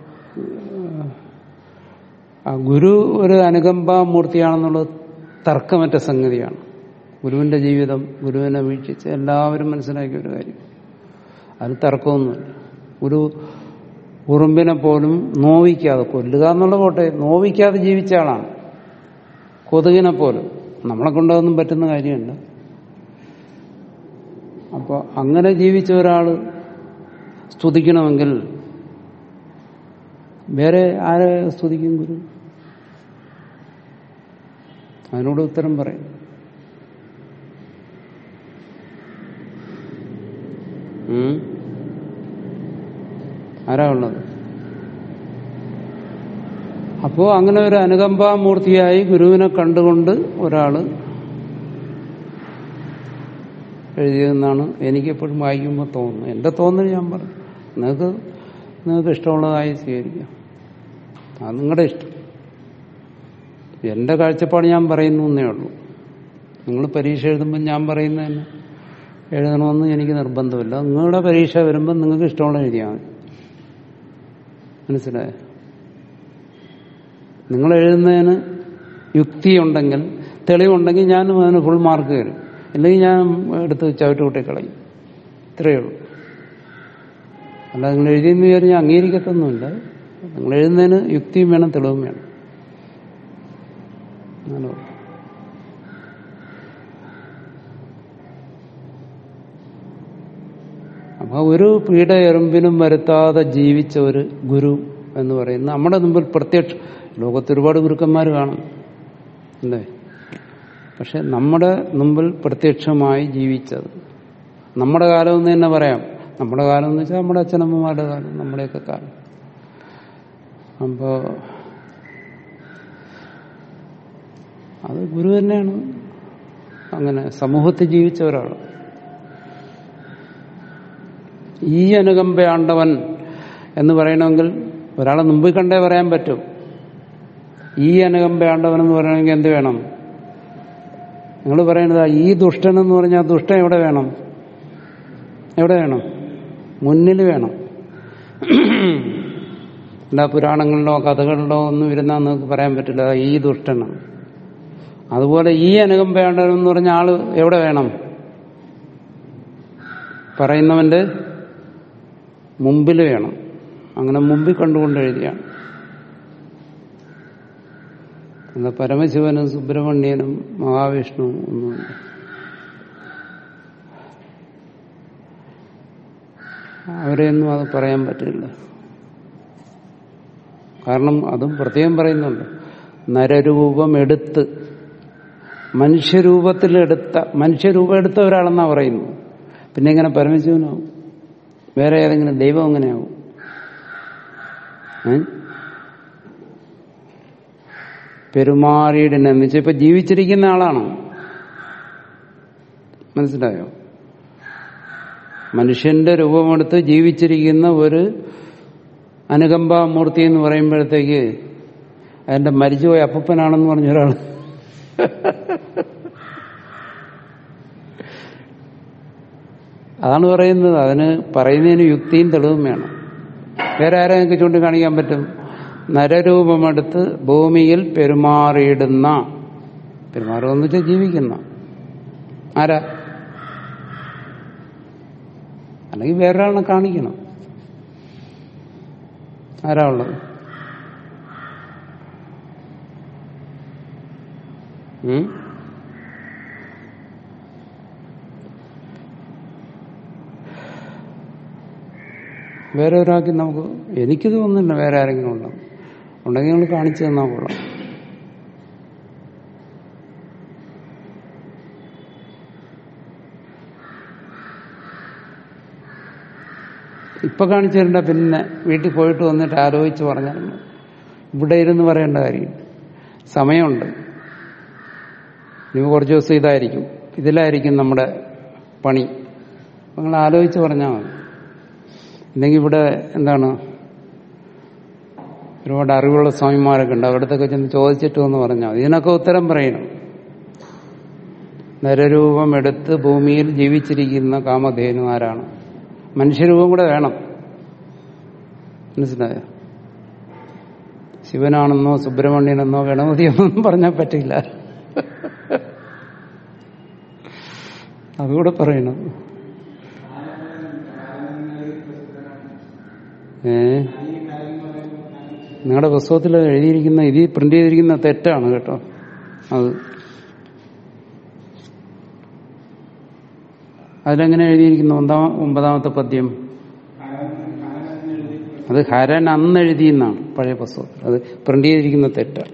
ആ ഗുരു ഒരു അനുകമ്പാമൂർത്തിയാണെന്നുള്ളത് തർക്കമറ്റ സംഗതിയാണ് ഗുരുവിന്റെ ജീവിതം ഗുരുവിനെ വീക്ഷിച്ച് എല്ലാവരും മനസ്സിലാക്കിയ ഒരു കാര്യം അതിന് തർക്കമൊന്നുമില്ല ഗുരു ഉറുമ്പിനെ പോലും നോവിക്കാതെ കൊല്ലുക എന്നുള്ള പോട്ടെ നോവിക്കാതെ ജീവിച്ച ആളാണ് കൊതുകിനെ പോലും നമ്മളെ കൊണ്ടതൊന്നും പറ്റുന്ന കാര്യമുണ്ട് അപ്പോൾ അങ്ങനെ ജീവിച്ച ഒരാൾ സ്തുതിക്കണമെങ്കിൽ വേറെ ആരെ സ്തുതിക്കും ഗുരു അതിനോട് ഉത്തരം പറയും ഉം? ആരാ ഉള്ളത് അപ്പോ അങ്ങനെ ഒരു അനുകമ്പാമൂർത്തിയായി ഗുരുവിനെ കണ്ടുകൊണ്ട് ഒരാള് എഴുതിയതെന്നാണ് എനിക്കെപ്പോഴും വായിക്കുമ്പോൾ തോന്നുന്നത് എന്റെ തോന്നൽ ഞാൻ പറഞ്ഞു നിങ്ങൾക്ക് നിങ്ങൾക്ക് ഇഷ്ടമുള്ളതായി സ്വീകരിക്കാം അത് നിങ്ങളുടെ ഇഷ്ടം എന്റെ കാഴ്ചപ്പാട് ഞാൻ പറയുന്നു എന്നേ ഉള്ളൂ നിങ്ങൾ പരീക്ഷ എഴുതുമ്പോൾ ഞാൻ പറയുന്നതന്നെ എഴുതണമെന്ന് എനിക്ക് നിർബന്ധമില്ല നിങ്ങളുടെ പരീക്ഷ വരുമ്പോൾ നിങ്ങൾക്ക് ഇഷ്ടമുള്ള എഴുതിയാൽ മതി മനസ്സിലായോ നിങ്ങൾ എഴുതുന്നതിന് യുക്തിയുണ്ടെങ്കിൽ തെളിവുണ്ടെങ്കിൽ ഞാൻ അതിന് ഫുൾ മാർക്ക് തരും അല്ലെങ്കിൽ ഞാൻ എടുത്ത് ചവിട്ട് കൂട്ടി കളയും ഇത്രയേ ഉള്ളൂ അല്ല നിങ്ങൾ എഴുതിയെന്ന് വിചാരിച്ച് ഞാൻ അംഗീകരിക്കത്തൊന്നുമില്ല നിങ്ങൾ എഴുതുന്നതിന് യുക്തിയും വേണം തെളിവും വേണം അങ്ങനെ പറയും. അപ്പൊ ഒരു പീഡ എറുമ്പിനും വരുത്താതെ ജീവിച്ച ഒരു ഗുരു എന്ന് പറയുന്നത് നമ്മുടെ മുമ്പിൽ പ്രത്യക്ഷ ലോകത്ത് ഒരുപാട് ഗുരുക്കന്മാർ കാണും അല്ലേ പക്ഷെ നമ്മുടെ മുമ്പിൽ പ്രത്യക്ഷമായി ജീവിച്ചത് നമ്മുടെ കാലം എന്ന് തന്നെ പറയാം നമ്മുടെ കാലം എന്ന് വെച്ചാൽ നമ്മുടെ അച്ഛനമ്മമാരുടെ കാലം നമ്മുടെയൊക്കെ കാലം അപ്പോ അത് ഗുരു തന്നെയാണ് അങ്ങനെ സമൂഹത്തിൽ ജീവിച്ച ഒരാൾ ഈ അനുകമ്പയാണ്ടവൻ എന്ന് പറയണമെങ്കിൽ ഒരാളെ മുമ്പിൽ കണ്ടേ പറയാൻ പറ്റും ഈ അനുകമ്പയാണ്ടവൻ എന്ന് പറയണമെങ്കിൽ എന്ത് വേണം നിങ്ങൾ പറയുന്നത് ഈ ദുഷ്ടൻ എന്ന് പറഞ്ഞാൽ ദുഷ്ടൻ എവിടെ വേണം എവിടെ വേണം മുന്നിൽ വേണം അല്ല പുരാണങ്ങളിലോ കഥകളിലോ ഒന്നും ഇരുന്നാൽ നിങ്ങൾക്ക് പറയാൻ പറ്റില്ല "ദാ ഈ ദുഷ്ടനാണ് അതുപോലെ ഈ അനുകമ്പയാണ്ടവൻ എന്ന് പറഞ്ഞ ആള് എവിടെ വേണം പറയുന്നവന്റെ മുമ്പിൽ വേണം അങ്ങനെ മുമ്പിൽ കണ്ടുകൊണ്ട് എഴുതിയാണ് എന്താ പരമശിവനും സുബ്രഹ്മണ്യനും മഹാവിഷ്ണുവും ഒന്നുമില്ല അവരെയൊന്നും അത് പറയാൻ പറ്റില്ല കാരണം അതും പ്രത്യേകം പറയുന്നുണ്ട് നരരൂപം എടുത്ത് മനുഷ്യരൂപത്തിലെടുത്ത മനുഷ്യരൂപം എടുത്ത ഒരാളെന്നാ പറയുന്നു പിന്നെ എങ്ങനെ പരമശിവനാവും വേറെ ഏതെങ്കിലും ദൈവം എങ്ങനെയാവും ഏ പെരുമാറിയിടനെ എന്ന് വെച്ചാൽ ഇപ്പൊ ജീവിച്ചിരിക്കുന്ന ആളാണോ മനസ്സിലായോ മനുഷ്യന്റെ രൂപമെടുത്ത് ജീവിച്ചിരിക്കുന്ന ഒരു അനുകമ്പാമൂർത്തി എന്ന് പറയുമ്പോഴത്തേക്ക് അതിന്റെ മരിച്ചുപോയ അപ്പൂപ്പനാണെന്ന് പറഞ്ഞ ഒരാൾ അതാണ് പറയുന്നത് അതിന് പറയുന്നതിന് യുക്തിയും തെളിവും വേണം വേറെ ആരെ നിങ്ങൾക്ക് ചൂണ്ടിക്കാണിക്കാൻ പറ്റും നരരൂപമെടുത്ത് ഭൂമിയിൽ പെരുമാറിയിടുന്ന പെരുമാറുമെന്ന് വെച്ചാൽ ജീവിക്കുന്ന ആരാ അല്ലെങ്കിൽ വേറൊരാളിനെ കാണിക്കണം ആരാ ഉള്ളത് ഉം? വേറെ ഒരാൾക്ക് നമുക്ക് എനിക്ക് തോന്നുന്നില്ല വേറെ ആരെങ്കിലും ഉണ്ടോ ഉണ്ടെങ്കിൽ നിങ്ങൾ കാണിച്ചു തന്നാൽ കൊള്ളാം ഇപ്പൊ കാണിച്ചു തരണ്ട പിന്നെ വീട്ടിൽ പോയിട്ട് വന്നിട്ട് ആലോചിച്ച് പറഞ്ഞാൽ ഇവിടെ ഇരുന്ന് പറയേണ്ട കാര്യം സമയമുണ്ട് ഇനി കുറച്ച് ദിവസം ഇതായിരിക്കും ഇതിലായിരിക്കും നമ്മുടെ പണി നിങ്ങൾ ആലോചിച്ച് പറഞ്ഞാൽ മതി ഇല്ലെങ്കിൽ ഇവിടെ എന്താണ് ഒരുപാട് അറിവുള്ള സ്വാമിമാരൊക്കെ ഉണ്ട് അവിടത്തൊക്കെ ചെന്ന് ചോദിച്ചിട്ട് എന്ന് പറഞ്ഞാൽ മതി ഇതിനൊക്കെ ഉത്തരം പറയണം നരരൂപം എടുത്ത് ഭൂമിയിൽ ജീവിച്ചിരിക്കുന്ന കാമധേനു ആരാണ് മനുഷ്യരൂപം കൂടെ വേണം മനസ്സിലായോ ശിവനാണെന്നോ സുബ്രഹ്മണ്യനെന്നോ ഗണപതിയെന്നൊന്നും പറഞ്ഞാൽ പറ്റില്ല അതുകൂടെ പറയണം ഏ നിങ്ങളുടെ പുസ്തകത്തിൽ എഴുതിയിരിക്കുന്ന ഇതിൽ പ്രിന്റ് ചെയ്തിരിക്കുന്ന തെറ്റാണ് കേട്ടോ അത് അതിലെങ്ങനെ എഴുതിയിരിക്കുന്നു ഒന്നാം ഒമ്പതാമത്തെ പദ്യം അത് ഹരൻ അന്ന് എഴുതിയെന്നാണ് പഴയ പുസ്തകത്തിൽ അത് പ്രിന്റ് ചെയ്തിരിക്കുന്ന തെറ്റാണ്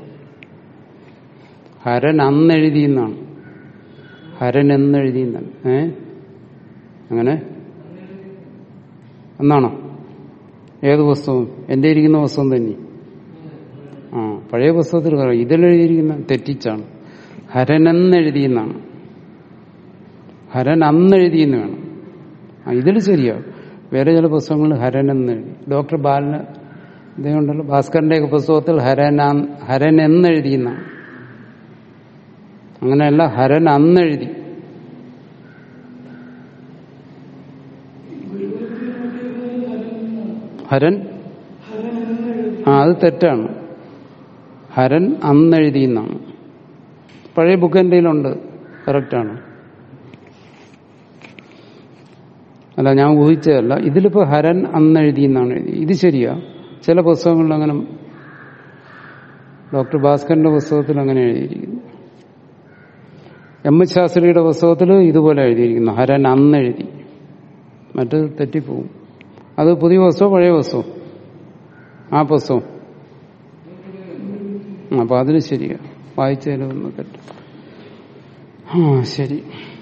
ഹരൻ അന്ന് എഴുതിയെന്നാണ് ഹരൻ എന്ന് എഴുതിയെന്നാണ് ഏ അങ്ങനെ എന്നാണോ ഏത് പുസ്തകം എന്റെ ഇരിക്കുന്ന പുസ്തകം തന്നെ ആ പഴയ പുസ്തകത്തിൽ പറയാം ഇതിലെഴുതിയിരിക്കുന്ന തെറ്റിച്ചാണ് ഹരൻ എന്ന് എഴുതിയെന്നാണ് ഹരൻ അന്ന് എഴുതിയെന്ന് വേണം ആ ഇതിൽ ശരിയാ വേറെ ചില പുസ്തകങ്ങളിൽ ഹരൻ എന്ന് എഴുതി ഡോക്ടർ ബാലന് ഇതേണ്ടല്ലോ ഭാസ്കറിന്റെ ഒക്കെ പുസ്തകത്തിൽ ഹരൻ അന്ന്- ഹരൻ എന്ന് എഴുതിയെന്നാണ് അങ്ങനെയല്ല ഹരൻ അന്ന് എഴുതി ഹരൻ ആ അത് തെറ്റാണ് ഹരൻ അന്ന് എഴുതിയെന്നാണ് പഴയ ബുക്ക് എൻ്റെ കയ്യിലുണ്ട് കറക്റ്റാണ് അല്ല ഞാൻ ഊഹിച്ചതല്ല ഇതിലിപ്പോ ഹരൻ അന്ന് എഴുതിയെന്നാണ് എഴുതി ഇത് ശരിയാ ചില പുസ്തകങ്ങളിൽ അങ്ങനെ ഡോക്ടർ ഭാസ്കറിന്റെ പുസ്തകത്തിൽ അങ്ങനെ എഴുതിയിരിക്കുന്നു എം എസ് ശാസ്ത്രിയുടെ പുസ്തകത്തിൽ ഇതുപോലെ എഴുതിയിരിക്കുന്നു ഹരൻ അന്ന് എഴുതി മറ്റത് തെറ്റിപ്പോവും അത് പുതിയ പുസ്തകം പഴയ പുസ്തകം ആ പുസ്തകം അപ്പൊ അതിന് ശരിയാ വായിച്ചതിലൊന്നും തെറ്റ് ആ ശരി